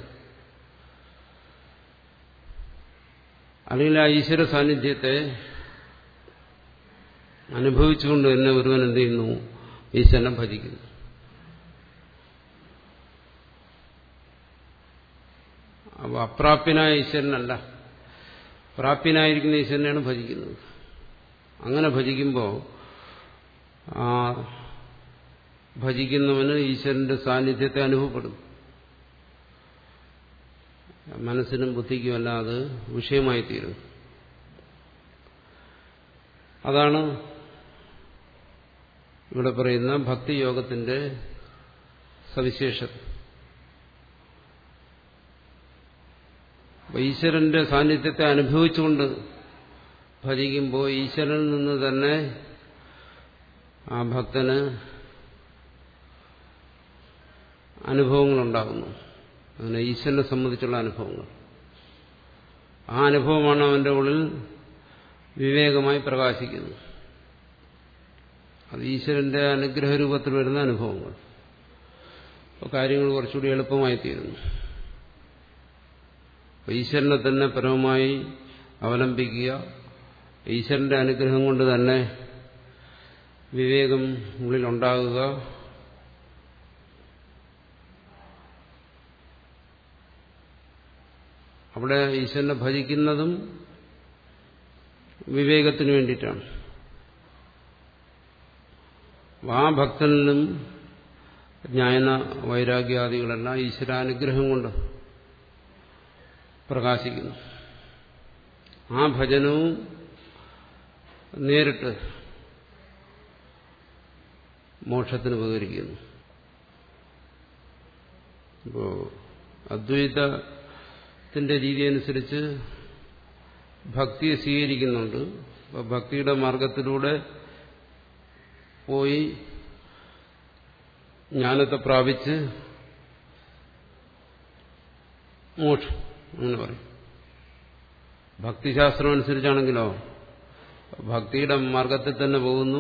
S1: അല്ലെങ്കിൽ ആ ഈശ്വര സാന്നിധ്യത്തെ അനുഭവിച്ചുകൊണ്ട് തന്നെ ഒരുവൻ എന്ത് ചെയ്യുന്നു ഈശ്വരനെ ഭജിക്കുന്നു അപ്പോൾ അപ്രാപ്യനായ ഈശ്വരനല്ല പ്രാപ്യനായിരിക്കുന്ന ഈശ്വരനെയാണ് ഭജിക്കുന്നത് അങ്ങനെ ഭജിക്കുമ്പോൾ ആ ഭജിക്കുന്നവന് ഈശ്വരന്റെ സാന്നിധ്യത്തെ അനുഭവപ്പെടും മനസ്സിനും ബുദ്ധിക്കുമല്ല അത് വിഷയമായി തീരും അതാണ് ഇവിടെ പറയുന്ന ഭക്തിയോഗത്തിന്റെ സവിശേഷത ഈശ്വരന്റെ സാന്നിധ്യത്തെ അനുഭവിച്ചുകൊണ്ട് ഭജിക്കുമ്പോൾ ഈശ്വരനിൽ നിന്ന് തന്നെ ആ ഭക്തന് അനുഭവങ്ങളുണ്ടാകുന്നു അങ്ങനെ ഈശ്വരനെ സംബന്ധിച്ചുള്ള അനുഭവങ്ങൾ ആ അനുഭവമാണ് അവന്റെ ഉള്ളിൽ വിവേകമായി പ്രകാശിക്കുന്നത് അത് ഈശ്വരന്റെ അനുഗ്രഹ രൂപത്തിൽ വരുന്ന അനുഭവങ്ങൾ അപ്പോൾ കാര്യങ്ങൾ കുറച്ചുകൂടി എളുപ്പമായി തീരുന്നു ഈശ്വരനെ തന്നെ പരമമായി അവലംബിക്കുക ഈശ്വരന്റെ അനുഗ്രഹം കൊണ്ട് തന്നെ വിവേകം ഉള്ളിലുണ്ടാകുക അവിടെ ഈശ്വരനെ ഭജിക്കുന്നതും വിവേകത്തിന് വേണ്ടിയിട്ടാണ് ആ ഭക്തനിലും ജ്ഞാന വൈരാഗ്യാദികളെല്ലാം ഈശ്വരാനുഗ്രഹം കൊണ്ട് പ്രകാശിക്കുന്നു ആ ഭജനവും നേരിട്ട് മോക്ഷത്തിന് ഉപകരിക്കുന്നു ഇപ്പോ അദ്വൈതത്തിന്റെ രീതി അനുസരിച്ച് ഭക്തിയെ സ്വീകരിക്കുന്നുണ്ട് അപ്പോൾ ഭക്തിയുടെ മാർഗത്തിലൂടെ പോയി ജ്ഞാനത്തെ പ്രാപിച്ച് മോക്ഷം അങ്ങനെ പറയും ഭക്തിശാസ്ത്രം അനുസരിച്ചാണെങ്കിലോ ഭക്തിയുടെ മാർഗത്തിൽ തന്നെ പോകുന്നു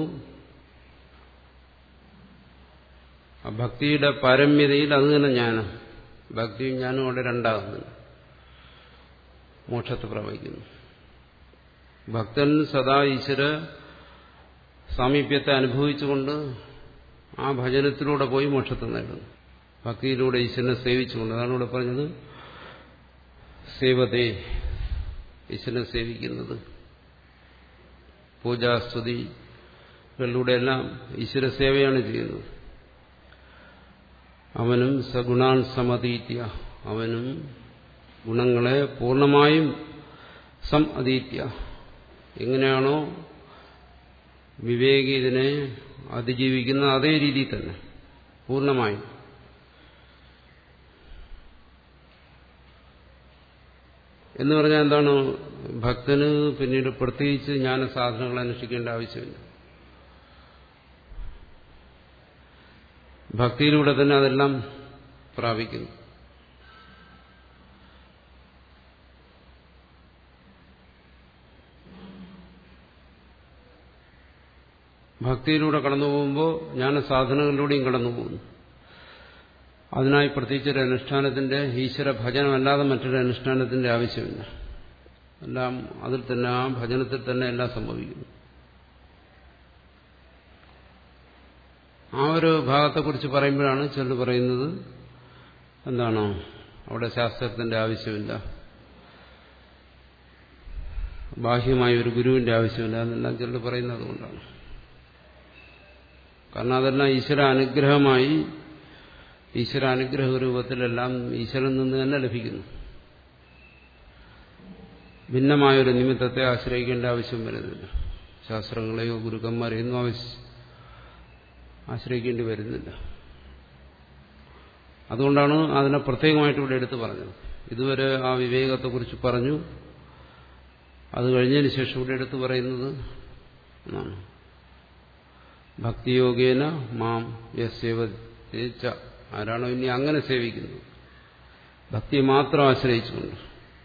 S1: ആ ഭക്തിയുടെ പാരമ്യതയിൽ അത് തന്നെ ജ്ഞാനം ഭക്തിയും ജ്ഞാനവും അവിടെ രണ്ടാകുന്നുണ്ട് മോക്ഷത്തെ പ്രാപിക്കുന്നു ഭക്തൻ സദാ ഈശ്വര സാമീപ്യത്തെ അനുഭവിച്ചുകൊണ്ട് ആ ഭജനത്തിലൂടെ പോയി മോക്ഷത്തെ നേടുന്നു ഭക്തിയിലൂടെ ഈശ്വരനെ സേവിച്ചുകൊണ്ട് അതാണ് ഇവിടെ പറഞ്ഞത് സേവതേ ഈശ്വരനെ സേവിക്കുന്നത് പൂജാസ്തുതികളിലൂടെയെല്ലാം ഈശ്വര സേവയാണ് ചെയ്യുന്നത് അവനും സഗുണാൻ സമതീത്യ അവനും ഗുണങ്ങളെ പൂർണ്ണമായും സം അതീത്യ എങ്ങനെയാണോ വിവേകി ഇതിനെ അതിജീവിക്കുന്ന അതേ രീതിയിൽ തന്നെ പൂർണ്ണമായും എന്ന് പറഞ്ഞാൽ എന്താണ് ഭക്തന് പിന്നീട് പ്രത്യേകിച്ച് ജ്ഞാന സാധനങ്ങൾ അന്വേഷിക്കേണ്ട ആവശ്യമില്ല ഭക്തിയിലൂടെ തന്നെ അതെല്ലാം പ്രാപിക്കുന്നു ഭക്തിയിലൂടെ കടന്നു പോകുമ്പോൾ ജ്ഞാന സാധനങ്ങളിലൂടെയും കടന്നു പോകുന്നു അതിനായി പ്രത്യേകിച്ചൊരു അനുഷ്ഠാനത്തിന്റെ ഈശ്വര ഭജനമല്ലാതെ മറ്റൊരു അനുഷ്ഠാനത്തിന്റെ ആവശ്യമില്ല എല്ലാം അതിൽ തന്നെ ആ ഭജനത്തിൽ തന്നെ എല്ലാം സംഭവിക്കുന്നു ആ ഒരു ഭാഗത്തെക്കുറിച്ച് പറയുമ്പോഴാണ് ചിലർ പറയുന്നത് എന്താണ് അവിടെ ശാസ്ത്രത്തിന്റെ ആവശ്യമില്ല ബാഹ്യമായ ഒരു ഗുരുവിന്റെ ആവശ്യമില്ല എന്നെല്ലാം ചിലർ പറയുന്നത് കൊണ്ടാണ് കാരണം അതെല്ലാം ഈശ്വര അനുഗ്രഹമായി ഈശ്വര അനുഗ്രഹ രൂപത്തിലെല്ലാം ഈശ്വരൻ നിന്ന് തന്നെ ലഭിക്കുന്നു ഭിന്നമായൊരു നിമിത്തത്തെ ആശ്രയിക്കേണ്ട ആവശ്യം വരുന്നില്ല ശാസ്ത്രങ്ങളെയോ ഗുരുക്കന്മാരെയോ ഒന്നും ആവശ്യം ആശ്രയിക്കേണ്ടി വരുന്നില്ല അതുകൊണ്ടാണ് അതിനെ പ്രത്യേകമായിട്ട് ഇവിടെ എടുത്തു പറഞ്ഞത് ഇതുവരെ ആ വിവേകത്തെക്കുറിച്ച് പറഞ്ഞു അത് കഴിഞ്ഞതിന് ശേഷം ഇവിടെ എടുത്തു പറയുന്നത് എന്നാണ് ഭക്തിയോഗേന മാം യസേവ ആരാണോ ഇനി അങ്ങനെ സേവിക്കുന്നത് ഭക്തിയെ മാത്രം ആശ്രയിച്ചുകൊണ്ട്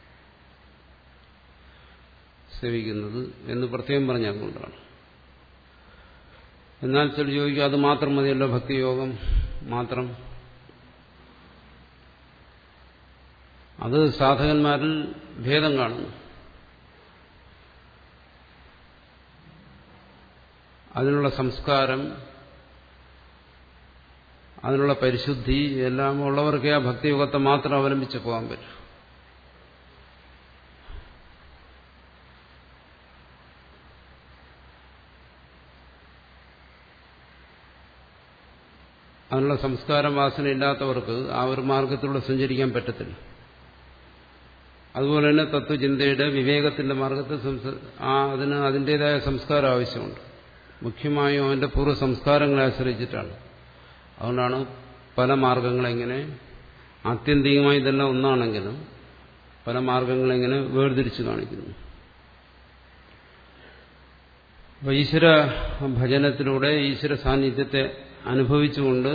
S1: സേവിക്കുന്നത് എന്ന് പ്രത്യേകം പറഞ്ഞതുകൊണ്ടാണ് എന്നാൽ ചില ചോദിക്കുക അത് മാത്രം മതിയല്ലോ ഭക്തിയോഗം മാത്രം അത് സാധകന്മാരിൽ ഭേദം കാണുന്നു അതിനുള്ള സംസ്കാരം അതിനുള്ള പരിശുദ്ധി എല്ലാം ഉള്ളവർക്ക് ആ ഭക്തിയുഗത്തെ മാത്രം അവലംബിച്ച് പോകാൻ പറ്റും അതിനുള്ള സംസ്കാരം വാസന ഇല്ലാത്തവർക്ക് ആ ഒരു മാർഗത്തിലൂടെ സഞ്ചരിക്കാൻ പറ്റത്തില്ല അതുപോലെ തന്നെ തത്വചിന്തയുടെ വിവേകത്തിന്റെ മാർഗത്തിൽ ആ അതിന് അതിൻ്റെതായ സംസ്കാരം ആവശ്യമുണ്ട് മുഖ്യമായും അവന്റെ പൂർവ്വ സംസ്കാരങ്ങളെ ആശ്രയിച്ചിട്ടാണ് അതുകൊണ്ടാണ് പല മാർഗങ്ങളെങ്ങനെ ആത്യന്തികമായി ഇതെല്ലാം ഒന്നാണെങ്കിലും പല മാർഗങ്ങളെങ്ങനെ വേർതിരിച്ചു കാണിക്കുന്നു അപ്പൊ ഈശ്വര ഭജനത്തിലൂടെ ഈശ്വര സാന്നിധ്യത്തെ അനുഭവിച്ചുകൊണ്ട്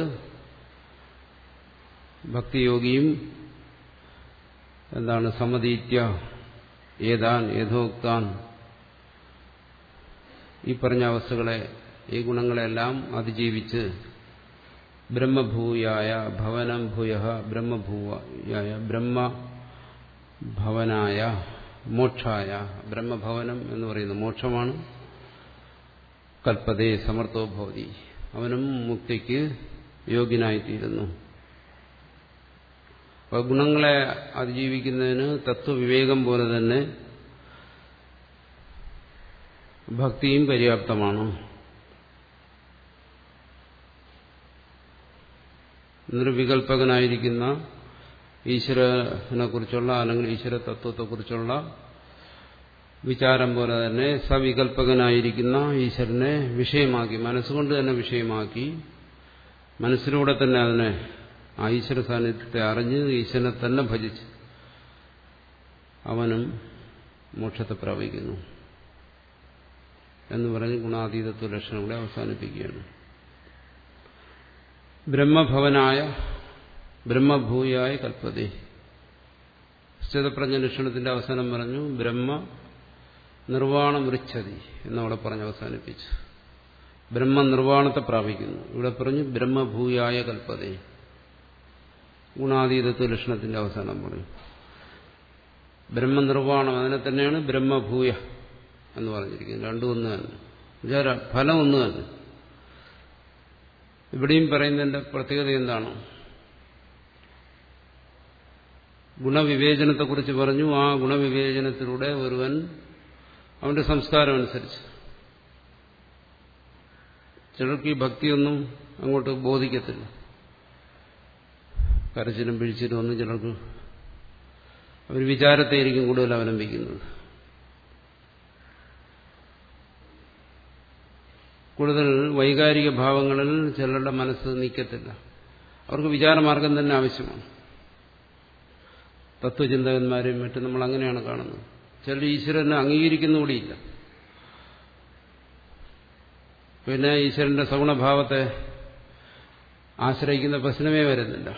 S1: ഭക്തിയോഗിയും എന്താണ് സമ്മതീത്യ ഏതാൻ യഥോക്താൻ ഈ പറഞ്ഞ അവസ്ഥകളെ ഈ ഗുണങ്ങളെല്ലാം അതിജീവിച്ച് ബ്രഹ്മഭൂയായ ഭവനം ഭൂയ ബ്രഹ്മഭൂയായ ബ്രഹ്മഭവനായ മോക്ഷായ ബ്രഹ്മഭവനം എന്ന് പറയുന്നത് മോക്ഷമാണ് കൽപ്പതേ സമർത്ഥോ ഭവതി അവനും മുക്തിക്ക് യോഗ്യനായിത്തീരുന്നു അപ്പോൾ ഗുണങ്ങളെ അതിജീവിക്കുന്നതിന് തത്വവിവേകം പോലെ തന്നെ ഭക്തിയും പര്യാപ്തമാണ് നിർവികൽപകനായിരിക്കുന്ന ഈശ്വരനെ കുറിച്ചുള്ള അല്ലെങ്കിൽ ഈശ്വര തത്വത്തെക്കുറിച്ചുള്ള വിചാരം പോലെ തന്നെ സവികൽപകനായിരിക്കുന്ന ഈശ്വരനെ വിഷയമാക്കി മനസ്സുകൊണ്ട് തന്നെ വിഷയമാക്കി മനസ്സിലൂടെ തന്നെ അതിനെ ആ ഈശ്വര സാന്നിധ്യത്തെ അറിഞ്ഞ് ഈശ്വരനെ തന്നെ ഭജിച്ച് അവനും മോക്ഷത്തെ പ്രാപിക്കുന്നു എന്ന് പറഞ്ഞ് ഗുണാതീതത്വ ലക്ഷണം കൂടെ അവസാനിപ്പിക്കുകയാണ് ബ്രഹ്മഭവനായ ബ്രഹ്മഭൂയായ കൽപ്പതേ സ്ഥിതപ്രജ്ഞ ലക്ഷണത്തിന്റെ അവസാനം പറഞ്ഞു ബ്രഹ്മ നിർവാണം വൃച്ഛതി എന്നവിടെ പറഞ്ഞ് അവസാനിപ്പിച്ചു ബ്രഹ്മ നിർവാണത്തെ പ്രാപിക്കുന്നു ഇവിടെ പറഞ്ഞു ബ്രഹ്മഭൂയായ കൽപ്പതേ ഗുണാതീതത്വ ലക്ഷണത്തിന്റെ അവസാനം പറഞ്ഞു ബ്രഹ്മനിർവാണം അതിനെ തന്നെയാണ് ബ്രഹ്മഭൂയ എന്ന് പറഞ്ഞിരിക്കുന്നത് രണ്ടും ഒന്ന് തന്നെ വിചാര ഫലം ഒന്ന് തന്നെ ഇവിടെയും പറയുന്നതിന്റെ പ്രത്യേകത എന്താണ് ഗുണവിവേചനത്തെക്കുറിച്ച് പറഞ്ഞു ആ ഗുണവിവേചനത്തിലൂടെ ഒരുവൻ അവന്റെ സംസ്കാരം അനുസരിച്ച് ചിലർക്ക് ഈ ഭക്തിയൊന്നും അങ്ങോട്ട് ബോധിക്കത്തില്ല കരച്ചിലും പിഴിച്ചിലും ഒന്നും ചിലർക്ക് അവർ വിചാരത്തെയായിരിക്കും കൂടുതൽ അവലംബിക്കുന്നത് കൂടുതൽ വൈകാരിക ഭാവങ്ങളിൽ ചിലരുടെ മനസ്സ് നീക്കത്തില്ല അവർക്ക് വിചാരമാർഗം തന്നെ ആവശ്യമാണ് തത്വചിന്തകന്മാരെയും മറ്റും നമ്മൾ അങ്ങനെയാണ് കാണുന്നത് ചിലർ ഈശ്വരനെ അംഗീകരിക്കുന്നുകൂടിയില്ല പിന്നെ ഈശ്വരന്റെ സഗുണഭാവത്തെ ആശ്രയിക്കുന്ന പ്രശ്നമേ വരുന്നില്ല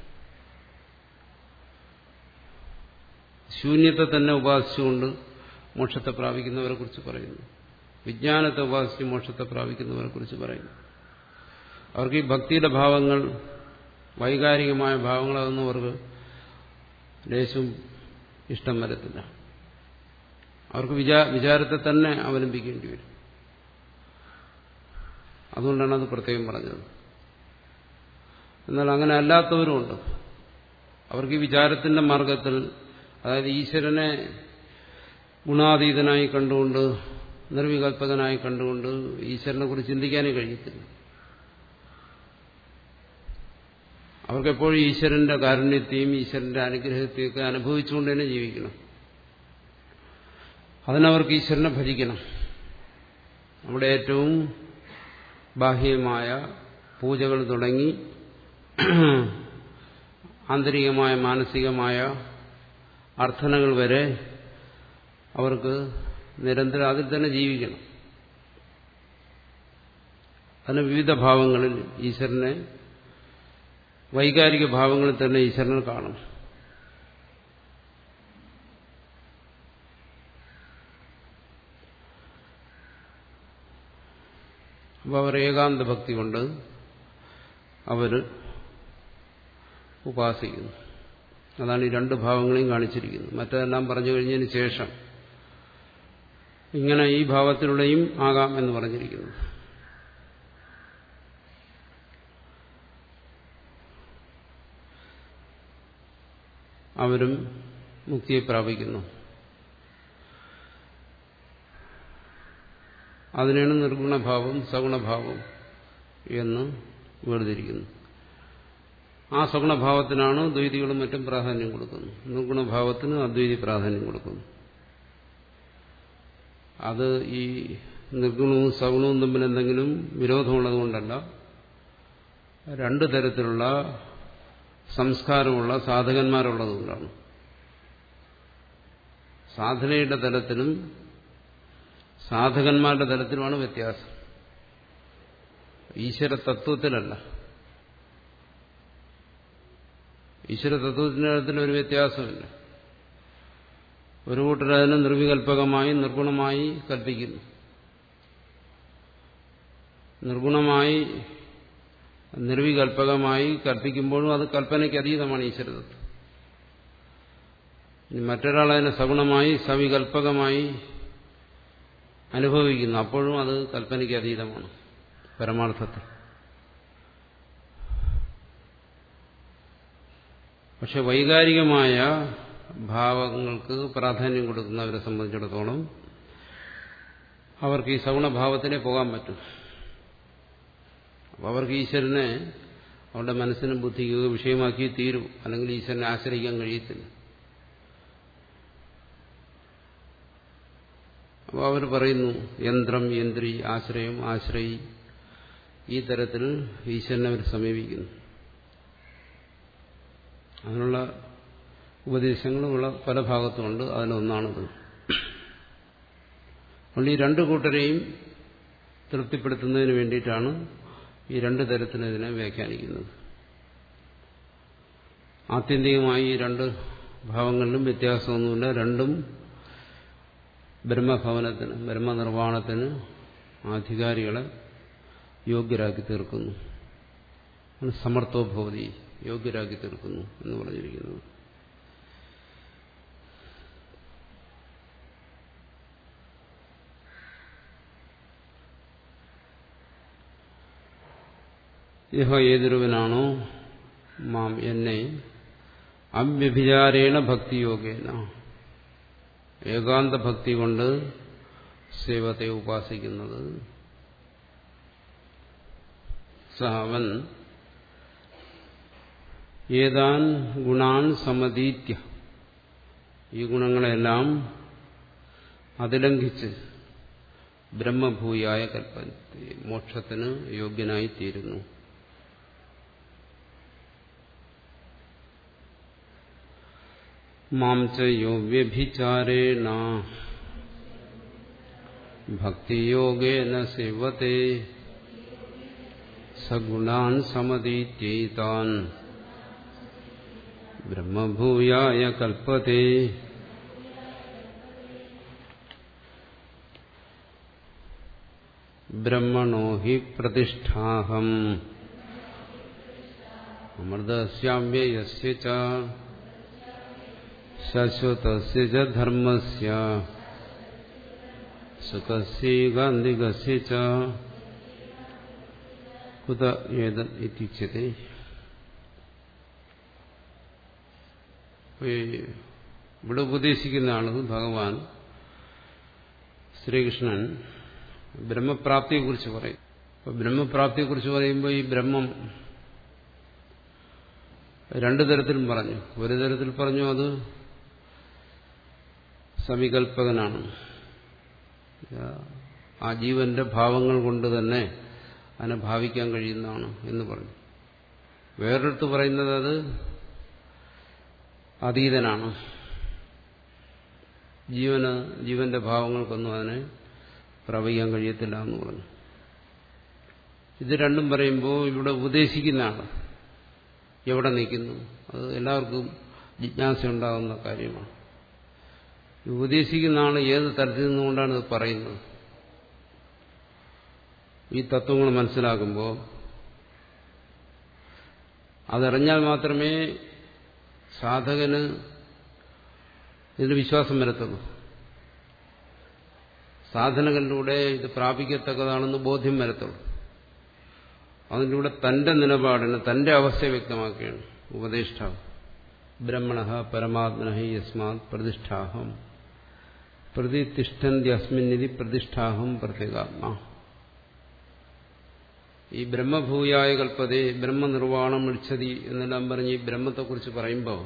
S1: ശൂന്യത്തെ തന്നെ ഉപാസിച്ചുകൊണ്ട് മോക്ഷത്തെ പ്രാപിക്കുന്നവരെ കുറിച്ച് പറയുന്നു വിജ്ഞാനത്തെ ഉപാസിച്ച് മോക്ഷത്തെ പ്രാപിക്കുന്നവരെ കുറിച്ച് പറയുന്നു അവർക്ക് ഈ ഭക്തിയുടെ ഭാവങ്ങൾ വൈകാരികമായ ഭാവങ്ങൾ അതൊന്നും അവർക്ക് ലേശവും ഇഷ്ടം വരത്തില്ല അവർക്ക് വിചാ വിചാരത്തെ തന്നെ അവലംബിക്കേണ്ടി വരും അതുകൊണ്ടാണ് അത് പ്രത്യേകം പറഞ്ഞത് എന്നാൽ അങ്ങനെ അല്ലാത്തവരുമുണ്ട് അവർക്ക് ഈ വിചാരത്തിന്റെ മാർഗത്തിൽ അതായത് ഈശ്വരനെ ഗുണാതീതനായി കണ്ടുകൊണ്ട് നിർവികൽപകനായി കണ്ടുകൊണ്ട് ഈശ്വരനെ കുറിച്ച് ചിന്തിക്കാനേ കഴിയത്തില്ല അവർക്കെപ്പോഴും ഈശ്വരന്റെ കാരുണ്യത്തെയും ഈശ്വരന്റെ അനുഗ്രഹത്തെയും ഒക്കെ അനുഭവിച്ചുകൊണ്ട് തന്നെ ജീവിക്കണം അതിനവർക്ക് ഈശ്വരനെ ഭജിക്കണം നമ്മുടെ ഏറ്റവും ബാഹ്യമായ പൂജകൾ തുടങ്ങി ആന്തരികമായ മാനസികമായ അർത്ഥനകൾ വരെ അവർക്ക് നിരന്തരം അതിൽ തന്നെ ജീവിക്കണം അതിന് വിവിധ ഭാവങ്ങളിൽ ഈശ്വരനെ വൈകാരിക ഭാവങ്ങളിൽ തന്നെ ഈശ്വരനെ കാണും അപ്പോൾ അവർ ഏകാന്ത ഭക്തി കൊണ്ട് അവർ ഉപാസിക്കുന്നു അതാണ് ഈ രണ്ട് ഭാവങ്ങളെയും കാണിച്ചിരിക്കുന്നത് മറ്റതെല്ലാം പറഞ്ഞു കഴിഞ്ഞതിന് ശേഷം ഇങ്ങനെ ഈ ഭാവത്തിലൂടെയും ആകാം എന്ന് പറഞ്ഞിരിക്കുന്നു അവരും മുക്തിയെ പ്രാപിക്കുന്നു അതിനാണ് നിർഗുണഭാവം സഗുണഭാവം എന്ന് വേർതിരിക്കുന്നു ആ സഗുണഭാവത്തിനാണ് ദ്വൈതികളും മറ്റും പ്രാധാന്യം കൊടുക്കുന്നത് നിർഗുണഭാവത്തിന് അദ്വൈതി പ്രാധാന്യം കൊടുക്കുന്നു അത് ഈ നിർഗുണവും സഗുണവും തമ്മിൽ എന്തെങ്കിലും വിരോധമുള്ളത് കൊണ്ടല്ല രണ്ടു തരത്തിലുള്ള സംസ്കാരമുള്ള സാധകന്മാരുള്ളതുകൊണ്ടാണ് സാധനയുടെ തലത്തിലും സാധകന്മാരുടെ തലത്തിലുമാണ് വ്യത്യാസം ഈശ്വര തത്വത്തിലല്ല ഈശ്വര തത്വത്തിന്റെ തലത്തിൽ ഒരു വ്യത്യാസമില്ല ഒരു കൂട്ടർ അതിനെ നിർവികൽപകമായി നിർഗുണമായി കൽപ്പിക്കുന്നു നിർഗുണമായി നിർവികൽപകമായി കൽപ്പിക്കുമ്പോഴും അത് കൽപ്പനയ്ക്ക് അതീതമാണ് ഈശ്വരതത്വം മറ്റൊരാൾ അതിനെ സഗുണമായി സവികൽപകമായി അനുഭവിക്കുന്നു അപ്പോഴും അത് കൽപ്പനയ്ക്ക് അതീതമാണ് പരമാർത്ഥത്തിൽ പക്ഷെ വൈകാരികമായ ഭാവങ്ങൾക്ക് പ്രാധാന്യം കൊടുക്കുന്നവരെ സംബന്ധിച്ചിടത്തോളം അവർക്ക് ഈ സഗുണഭാവത്തിനെ പോകാൻ പറ്റും അപ്പോൾ അവർക്ക് ഈശ്വരനെ അവരുടെ മനസ്സിനും ബുദ്ധിക്ക് വിഷയമാക്കി തീരൂ അല്ലെങ്കിൽ ഈശ്വരനെ ആശ്രയിക്കാൻ കഴിയത്തില്ല അപ്പോൾ അവർ പറയുന്നു യന്ത്രം യന്ത്രി ആശ്രയം ആശ്രയി ഈ തരത്തിൽ ഈശ്വരനെ അവർ സമീപിക്കുന്നു അതിനുള്ള ഉപദേശങ്ങളുള്ള പല ഭാഗത്തുമുണ്ട് അതിലൊന്നാണിത് അതുകൊണ്ട് ഈ രണ്ട് കൂട്ടരെയും തൃപ്തിപ്പെടുത്തുന്നതിന് വേണ്ടിയിട്ടാണ് ഈ രണ്ട് തരത്തിൽ ഇതിനെ വ്യാഖ്യാനിക്കുന്നത് ആത്യന്തികമായി ഈ രണ്ട് ഭാവങ്ങളിലും വ്യത്യാസമൊന്നുമില്ല രണ്ടും ബ്രഹ്മഭവനത്തിന് ബ്രഹ്മനിർവ്വാണത്തിന് അധികാരികളെ യോഗ്യരാക്കി തീർക്കുന്നു സമർത്ഥോഭവതി യോഗ്യരാക്കി തീർക്കുന്നു എന്ന് പറഞ്ഞിരിക്കുന്നത് ഇഹ ഏതൊരുവനാണോ മാം എന്നെ അവ്യഭിചാരേണ ഭക്തിയോഗേന ഏകാന്ത ഭക്തി കൊണ്ട് സേവത്തെ ഉപാസിക്കുന്നത് സ അവൻ ഏതാൻ ഗുണാൻ സമതീത്യ ഈ ഗുണങ്ങളെല്ലാം അതിലംഘിച്ച് ബ്രഹ്മഭൂയായ കൽപ്പത്തി മോക്ഷത്തിന് യോഗ്യനായി തീരുന്നു മാം ച യോ വ്യഭിചാരേണ ഭക്തിയോഗേന സേവത്തെ സഗുണാൻ സമതീത്യൈതാൻ ബ്രഹ്മഭൂയായ കൽപ്പത്തെ ബ്രഹ്മണോ ഹി പ്രതിഷ്ഠാഹം അമൃതസ്യാവ്യയസ്യ ച ശശ്വതസ്യ ച ധർമ്മസ്യ സുഖസ്യൈകാന്തികസ്യ ച കുത ഏതൻ ഇത്യുച്യത്തെ ഇവിടെ ഉപദേശിക്കുന്ന ആള് ഭഗവാൻ ശ്രീകൃഷ്ണൻ ബ്രഹ്മപ്രാപ്തിയെക്കുറിച്ച് പറയും അപ്പൊ ബ്രഹ്മപ്രാപ്തിയെക്കുറിച്ച് പറയുമ്പോൾ ഈ ബ്രഹ്മം രണ്ടു തരത്തിലും പറഞ്ഞു ഒരു തരത്തിൽ പറഞ്ഞു അത് സവികൽപ്പകനാണ് ആ ജീവന്റെ ഭാവങ്ങൾ കൊണ്ട് തന്നെ അതിനെ ഭാവിക്കാൻ കഴിയുന്നതാണ് എന്ന് പറഞ്ഞു വേറൊരിടത്ത് പറയുന്നത് അത് അതീതനാണ് ജീവന് ജീവന്റെ ഭാവങ്ങൾക്കൊന്നും അതിനെ പ്രവഹിക്കാൻ കഴിയത്തില്ല എന്ന് പറഞ്ഞു ഇത് രണ്ടും പറയുമ്പോൾ ഇവിടെ ഉപദേശിക്കുന്ന ആള് എവിടെ നിൽക്കുന്നു അത് എല്ലാവർക്കും ജിജ്ഞാസ ഉണ്ടാകുന്ന കാര്യമാണ് ഉപദേശിക്കുന്ന ആൾ ഏത് തരത്തിൽ നിന്നുകൊണ്ടാണ് ഇത് പറയുന്നത് ഈ തത്വങ്ങൾ മനസ്സിലാക്കുമ്പോൾ അതറിഞ്ഞാൽ മാത്രമേ സാധകന് ഇതിന് വിശ്വാസം വരത്തുള്ളൂ സാധനകളിലൂടെ ഇത് പ്രാപിക്കത്തക്കതാണെന്ന് ബോധ്യം വരത്തുള്ളൂ അതിലൂടെ തന്റെ നിലപാടിന് തന്റെ അവസ്ഥ വ്യക്തമാക്കുകയാണ് ഉപദേഷ്ടാവ് ബ്രഹ്മണ പരമാത്മന യസ്മാത് പ്രതിഷ്ഠാഹം പ്രതിഷ്ഠന്തി അസ്മിന്നിധി പ്രതിഷ്ഠാഹം പ്രത്യേകാത്മാ ഈ ബ്രഹ്മഭൂയായ കൽപ്പതേ ബ്രഹ്മനിർവാണം ഇച്ഛതി എന്നെല്ലാം പറഞ്ഞ് ഈ ബ്രഹ്മത്തെക്കുറിച്ച് പറയുമ്പോൾ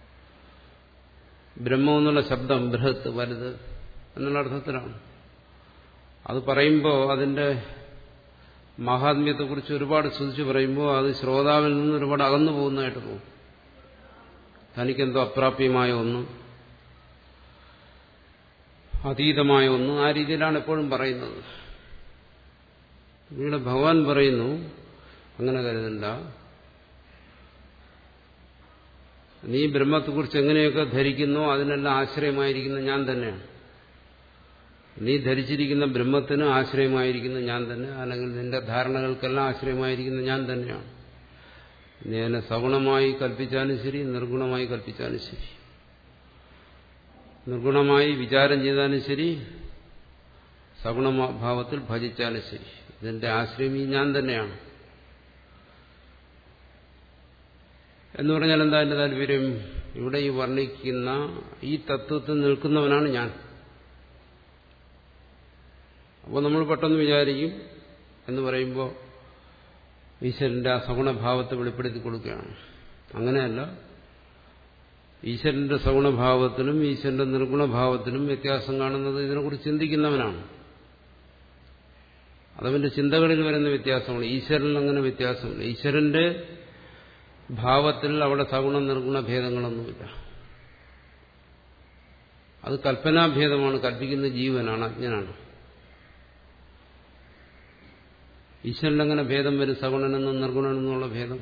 S1: ബ്രഹ്മം എന്നുള്ള ശബ്ദം ബൃഹത്ത് വലുത് എന്നുള്ള അർത്ഥത്തിലാണ് അത് പറയുമ്പോൾ അതിന്റെ മഹാത്മ്യത്തെക്കുറിച്ച് ഒരുപാട് സ്തുതിച്ച് പറയുമ്പോൾ അത് ശ്രോതാവിൽ നിന്ന് ഒരുപാട് അകന്നു പോകുന്നതായിട്ട് പോകും തനിക്കെന്തോ അപ്രാപ്യമായ ഒന്ന് അതീതമായ ഒന്ന് ആ രീതിയിലാണ് എപ്പോഴും പറയുന്നത് ഇവിടെ ഭഗവാൻ പറയുന്നു അങ്ങനെ കരുതണ്ട നീ ബ്രഹ്മത്തെക്കുറിച്ച് എങ്ങനെയൊക്കെ ധരിക്കുന്നോ അതിനെല്ലാം ആശ്രയമായിരിക്കുന്ന ഞാൻ തന്നെയാണ് നീ ധരിച്ചിരിക്കുന്ന ബ്രഹ്മത്തിന് ആശ്രയമായിരിക്കുന്ന ഞാൻ തന്നെ അല്ലെങ്കിൽ നിന്റെ ധാരണകൾക്കെല്ലാം ആശ്രയമായിരിക്കുന്ന ഞാൻ തന്നെയാണ് നീ അതിനെ സഗുണമായി കൽപ്പിച്ചാലും ശരി നിർഗുണമായി കൽപ്പിച്ചാലും ശരി നിർഗുണമായി വിചാരം ചെയ്താലും ശരി സഗുണഭാവത്തിൽ ഭജിച്ചാലും ശരി ഇതിന്റെ ആശ്രയം ഈ ഞാൻ തന്നെയാണ് എന്ന് പറഞ്ഞാൽ എന്താ എന്റെ താല്പര്യം ഇവിടെ ഈ വർണ്ണിക്കുന്ന ഈ തത്വത്തിൽ നിൽക്കുന്നവനാണ് ഞാൻ അപ്പോൾ നമ്മൾ പെട്ടെന്ന് വിചാരിക്കും എന്ന് പറയുമ്പോൾ ഈശ്വരന്റെ ആ സഗുണഭാവത്തെ വെളിപ്പെടുത്തി കൊടുക്കുകയാണ് അങ്ങനെയല്ല ഈശ്വരന്റെ സഗുണഭാവത്തിലും ഈശ്വരന്റെ നിർഗുണഭാവത്തിലും വ്യത്യാസം കാണുന്നത് ഇതിനെക്കുറിച്ച് ചിന്തിക്കുന്നവനാണ് അതവന്റെ ചിന്തകളിൽ വരുന്ന വ്യത്യാസമാണ് ഈശ്വരനിൽ അങ്ങനെ വ്യത്യാസമില്ല ഈശ്വരന്റെ ഭാവത്തിൽ അവിടെ സഗുണ നിർഗുണ ഭേദങ്ങളൊന്നുമില്ല അത് കൽപ്പനാഭേദമാണ് കൽപ്പിക്കുന്ന ജീവനാണ് അജ്ഞനാണ് ഈശ്വരനങ്ങനെ ഭേദം വരും സഗുണനെന്നും നിർഗുണനെന്നുള്ള ഭേദം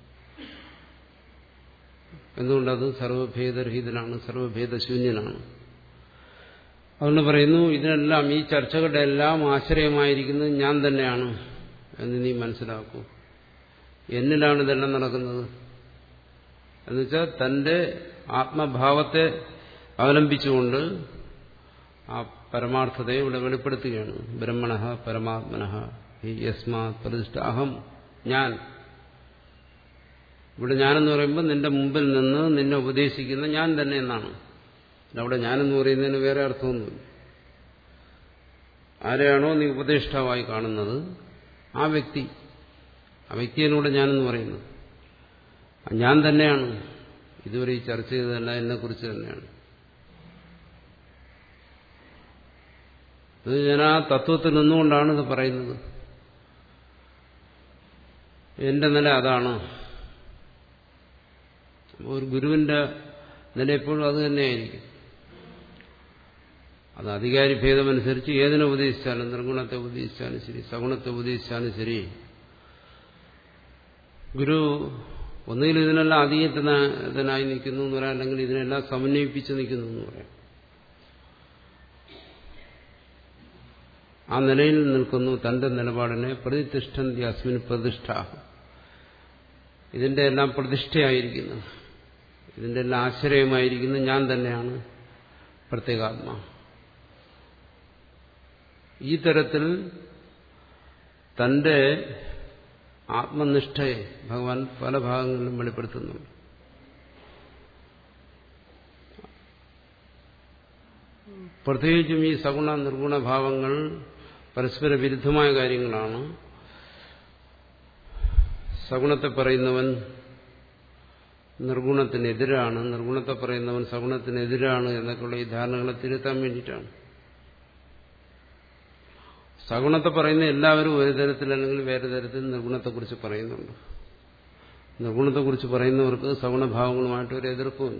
S1: എന്തുകൊണ്ടത് സർവഭേദരഹിതനാണ് സർവഭേദശൂന്യനാണ് അതുകൊണ്ട് പറയുന്നു ഇതിനെല്ലാം ഈ ചർച്ചകളുടെ എല്ലാം ആശ്രയമായിരിക്കുന്നത് ഞാൻ തന്നെയാണ് എന്ന് നീ മനസ്സിലാക്കൂ എന്നിലാണ് ഇതെല്ലാം നടക്കുന്നത് എന്നുവെച്ചാൽ തന്റെ ആത്മഭാവത്തെ അവലംബിച്ചുകൊണ്ട് ആ പരമാർത്ഥതയെ ഇവിടെ വെളിപ്പെടുത്തുകയാണ് ബ്രഹ്മണ പരമാത്മന ഈ യസ്മാ പ്രതിഷ്ഠ അഹം ഞാൻ ഇവിടെ ഞാനെന്ന് പറയുമ്പോൾ നിന്റെ മുമ്പിൽ നിന്ന് നിന്നെ ഉപദേശിക്കുന്ന ഞാൻ തന്നെ എന്നാണ് അവിടെ ഞാനെന്ന് പറയുന്നതിന് വേറെ അർത്ഥമൊന്നുമില്ല ആരെയാണോ നീ ഉപദേഷ്ടാവായി കാണുന്നത് ആ വ്യക്തി ആ വ്യക്തിയെന്നൂടെ ഞാനെന്ന് പറയുന്നു ഞാൻ തന്നെയാണ് ഇതുവരെ ഈ ചർച്ച ചെയ്തതല്ല എന്നെക്കുറിച്ച് തന്നെയാണ് ഇത് ഞാൻ ആ തത്വത്തിൽ നിന്നുകൊണ്ടാണ് ഇത് പറയുന്നത് എന്റെ നില അതാണ് ഒരു ഗുരുവിന്റെ നില എപ്പോഴും അത് തന്നെയായിരിക്കും അത് അധികാരി ഭേദമനുസരിച്ച് ഏതിനെ ഉപദേശിച്ചാലും നിർഗുണത്തെ ഉപദേശിച്ചാലും ശരി സഗുണത്തെ ഉപദേശിച്ചാലും ശരി ഗുരു ഒന്നുകിൽ ഇതിനെല്ലാം അതീതനായി നിൽക്കുന്നു എന്ന് പറയാം അല്ലെങ്കിൽ ഇതിനെല്ലാം സമന്വയിപ്പിച്ച് നിൽക്കുന്നു എന്ന് പറയാം ആ നിലയിൽ നിൽക്കുന്നു തന്റെ നിലപാടിനെ പ്രതിഷ്ഠന്തി അസ്മിൻ പ്രതിഷ്ഠ ഇതിന്റെ എല്ലാം പ്രതിഷ്ഠയായിരിക്കുന്നു ഇതിന്റെ എല്ലാം ആശ്രയമായിരിക്കുന്നു ഞാൻ തന്നെയാണ് പ്രത്യേകാത്മാ ഈ തരത്തിൽ തന്റെ ആത്മനിഷ്ഠയെ ഭഗവാൻ പല ഭാഗങ്ങളിലും വെളിപ്പെടുത്തുന്നുണ്ട് പ്രത്യേകിച്ചും ഈ സഗുണ നിർഗുണ ഭാവങ്ങൾ പരസ്പര വിരുദ്ധമായ കാര്യങ്ങളാണ് സഗുണത്തെ പറയുന്നവൻ നിർഗുണത്തിനെതിരാണ് നിർഗുണത്തെ പറയുന്നവൻ സഗുണത്തിനെതിരാണ് എന്നൊക്കെയുള്ള ഈ ധാരണകളെ തിരുത്താൻ വേണ്ടിയിട്ടാണ് സഗുണത്തെ പറയുന്ന എല്ലാവരും ഒരു തരത്തിൽ അല്ലെങ്കിൽ വേറെ തരത്തിൽ നിർഗുണത്തെക്കുറിച്ച് പറയുന്നുണ്ട് നിർഗുണത്തെക്കുറിച്ച് പറയുന്നവർക്ക് സഗുണഭാവങ്ങളുമായിട്ട് ഒരു എതിർപ്പുമില്ല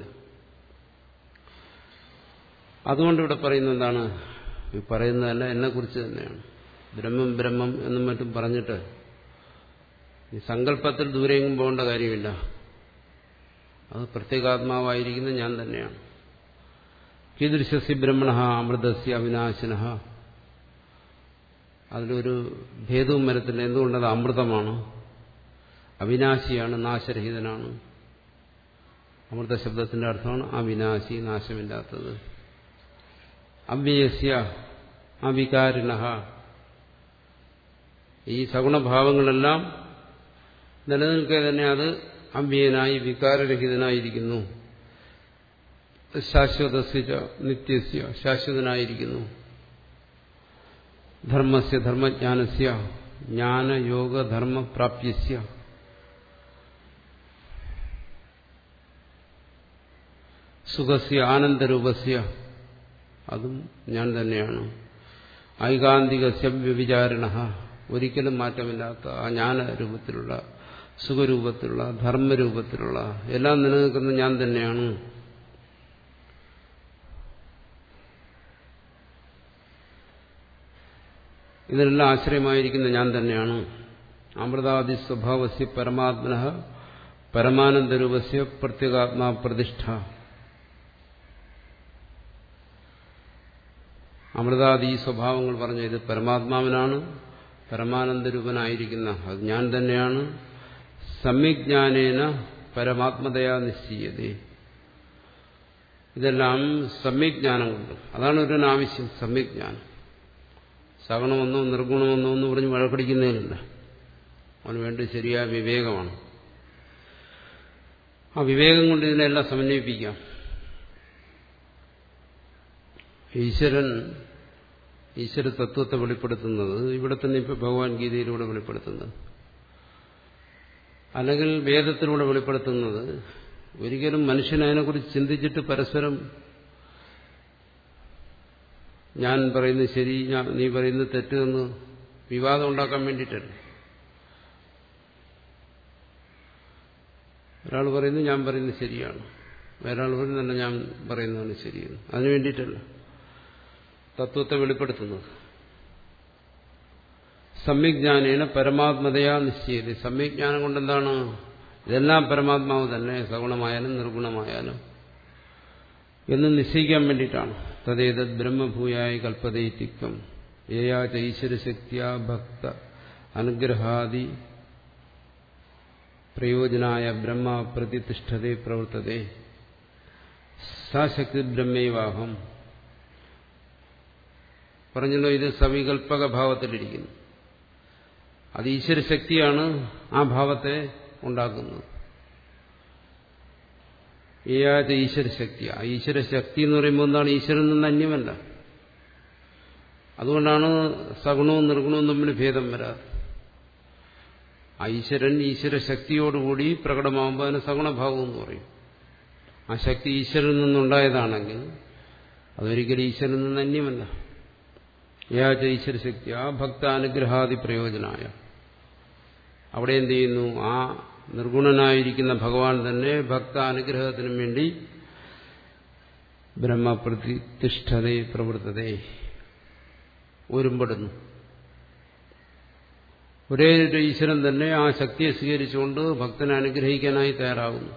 S1: അതുകൊണ്ട് ഇവിടെ പറയുന്നത് എന്താണ് ഈ പറയുന്നതല്ല എന്നെക്കുറിച്ച് തന്നെയാണ് ബ്രഹ്മം ബ്രഹ്മം എന്നും മറ്റും പറഞ്ഞിട്ട് ഈ സങ്കല്പത്തിൽ ദൂരെയും പോകേണ്ട കാര്യമില്ല അത് പ്രത്യേകാത്മാവായിരിക്കുന്ന ഞാൻ തന്നെയാണ് കീദൃശ്യസി ബ്രഹ്മണ അമൃതസ്യ അവിനാശിന അതിലൊരു ഭേദവും വരത്തില്ല എന്തുകൊണ്ടത് അമൃതമാണ് അവിനാശിയാണ് നാശരഹിതനാണ് അമൃത ശബ്ദത്തിന്റെ അർത്ഥമാണ് അവിനാശി നാശമില്ലാത്തത് അവ്യയസ്യ അവികാരിണ ഈ സഗുണഭാവങ്ങളെല്ലാം നിലനിൽക്കെ തന്നെ അത് അവ്യയനായി വികാരരഹിതനായിരിക്കുന്നു ശാശ്വതസ്യ നിത്യസ്യ ശാശ്വതനായിരിക്കുന്നു ധർമ്മസ്യ ധർമ്മജ്ഞാനസ്യ ജ്ഞാനയോഗധർമ്മപ്രാപ്യസ്യ സുഖസ്യ ആനന്ദരൂപസ്യ അതും ഞാൻ തന്നെയാണ് ഐകാന്തികസ്യ വ്യവിചാരണ ഒരിക്കലും മാറ്റമില്ലാത്ത ആ ജ്ഞാനരൂപത്തിലുള്ള സുഖരൂപത്തിലുള്ള ധർമ്മരൂപത്തിലുള്ള എല്ലാം നിലനിൽക്കുന്ന ഞാൻ തന്നെയാണ് ഇതിനെല്ലാം ആശ്രയമായിരിക്കുന്ന ഞാൻ തന്നെയാണ് അമൃതാദി സ്വഭാവസ്യ പരമാത്മന പരമാനന്ദരൂപസ്യ പ്രത്യേകാത്മാ പ്രതിഷ്ഠ അമൃതാദി സ്വഭാവങ്ങൾ പറഞ്ഞ ഇത് പരമാത്മാവിനാണ് പരമാനന്ദരൂപനായിരിക്കുന്ന അത് ഞാൻ തന്നെയാണ് സമ്യജ്ഞാനേന പരമാത്മതയാ നിശ്ചയത ഇതെല്ലാം സമ്യജ്ഞാനം കൊണ്ട് അതാണ് ഒരു ആവശ്യം സമ്യജ്ഞാനം സഗുണമെന്നോ നിർഗുണമെന്നോ എന്ന് പറഞ്ഞ് വഴക്കടിക്കുന്നതിനില്ല അവന് വേണ്ടി ശരിയായ വിവേകമാണ് ആ വിവേകം കൊണ്ട് ഇതിനെല്ലാം സമന്വയിപ്പിക്കാം ഈശ്വരൻ ഈശ്വര തത്വത്തെ വെളിപ്പെടുത്തുന്നത് ഇവിടെ തന്നെ ഇപ്പൊ ഭഗവാൻ ഗീതയിലൂടെ വെളിപ്പെടുത്തുന്നത് അല്ലെങ്കിൽ വേദത്തിലൂടെ വെളിപ്പെടുത്തുന്നത് ഒരിക്കലും മനുഷ്യൻ അതിനെക്കുറിച്ച് ചിന്തിച്ചിട്ട് പരസ്പരം ഞാൻ പറയുന്നത് ശരി ഞാൻ നീ പറയുന്നത് തെറ്റ് എന്ന് വിവാദം ഉണ്ടാക്കാൻ വേണ്ടിയിട്ടല്ല ഒരാൾ പറയുന്നു ഞാൻ പറയുന്നത് ശരിയാണ് വേറൊരാൾ പറയുന്നല്ല ഞാൻ പറയുന്നതാണ് ശരിയെന്ന് അതിനു വേണ്ടിയിട്ടല്ല തത്വത്തെ വെളിപ്പെടുത്തുന്നത് സമ്യജ്ഞാനേന പരമാത്മതയാ നിശ്ചയത് സമ്യജ്ഞാനം കൊണ്ടെന്താണ് ഇതെല്ലാം പരമാത്മാവ് തന്നെ സഗുണമായാലും നിർഗുണമായാലും എന്ന് നിശ്ചയിക്കാൻ വേണ്ടിയിട്ടാണ് തദ്ദേതത് ബ്രഹ്മഭൂയായ കൽപ്പതയിത്തിക്കം ഏയാ ഈശ്വരശക്തിയ ഭക്ത അനുഗ്രഹാദി പ്രയോജനായ ബ്രഹ്മ പ്രതിഷ്ഠതേ പ്രവർത്തതേ സാ ശക്തി ബ്രഹ്മൈവാഹം പറഞ്ഞല്ലോ ഇത് സവികൽപ്പക ഭാവത്തിലിരിക്കുന്നു അത് ഈശ്വരശക്തിയാണ് ആ ഭാവത്തെ ഉണ്ടാക്കുന്നത് ഏയാത് ഈശ്വരശക്തി ആ ഈശ്വരശക്തി എന്ന് പറയുമ്പോൾ എന്താണ് ഈശ്വരൻ നിന്ന് അന്യമല്ല അതുകൊണ്ടാണ് സഗുണവും നിർഗുണവും തമ്മിൽ ഭേദം വരാതെ ഈശ്വരൻ ഈശ്വര ശക്തിയോടുകൂടി പ്രകടമാകുമ്പോൾ അതിന് സഗുണഭാവം എന്ന് പറയും ആ ശക്തി ഈശ്വരനിൽ നിന്നുണ്ടായതാണെങ്കിൽ അതൊരിക്കലും ഈശ്വരനിൽ നിന്ന് അന്യമല്ല യാച ഈശ്വര ശക്തി ആ ഭക്താനുഗ്രഹാദി പ്രയോജനായ അവിടെ എന്ത് ചെയ്യുന്നു ആ നിർഗുണനായിരിക്കുന്ന ഭഗവാൻ തന്നെ ഭക്താനുഗ്രഹത്തിനും വേണ്ടി ബ്രഹ്മപ്രതിഷ്ഠതേ പ്രവൃത്തതേ ഒരുമ്പെടുന്നു ഒരേ ഒരു ഈശ്വരൻ തന്നെ ആ ശക്തിയെ സ്വീകരിച്ചുകൊണ്ട് ഭക്തനെ അനുഗ്രഹിക്കാനായി തയ്യാറാകുന്നു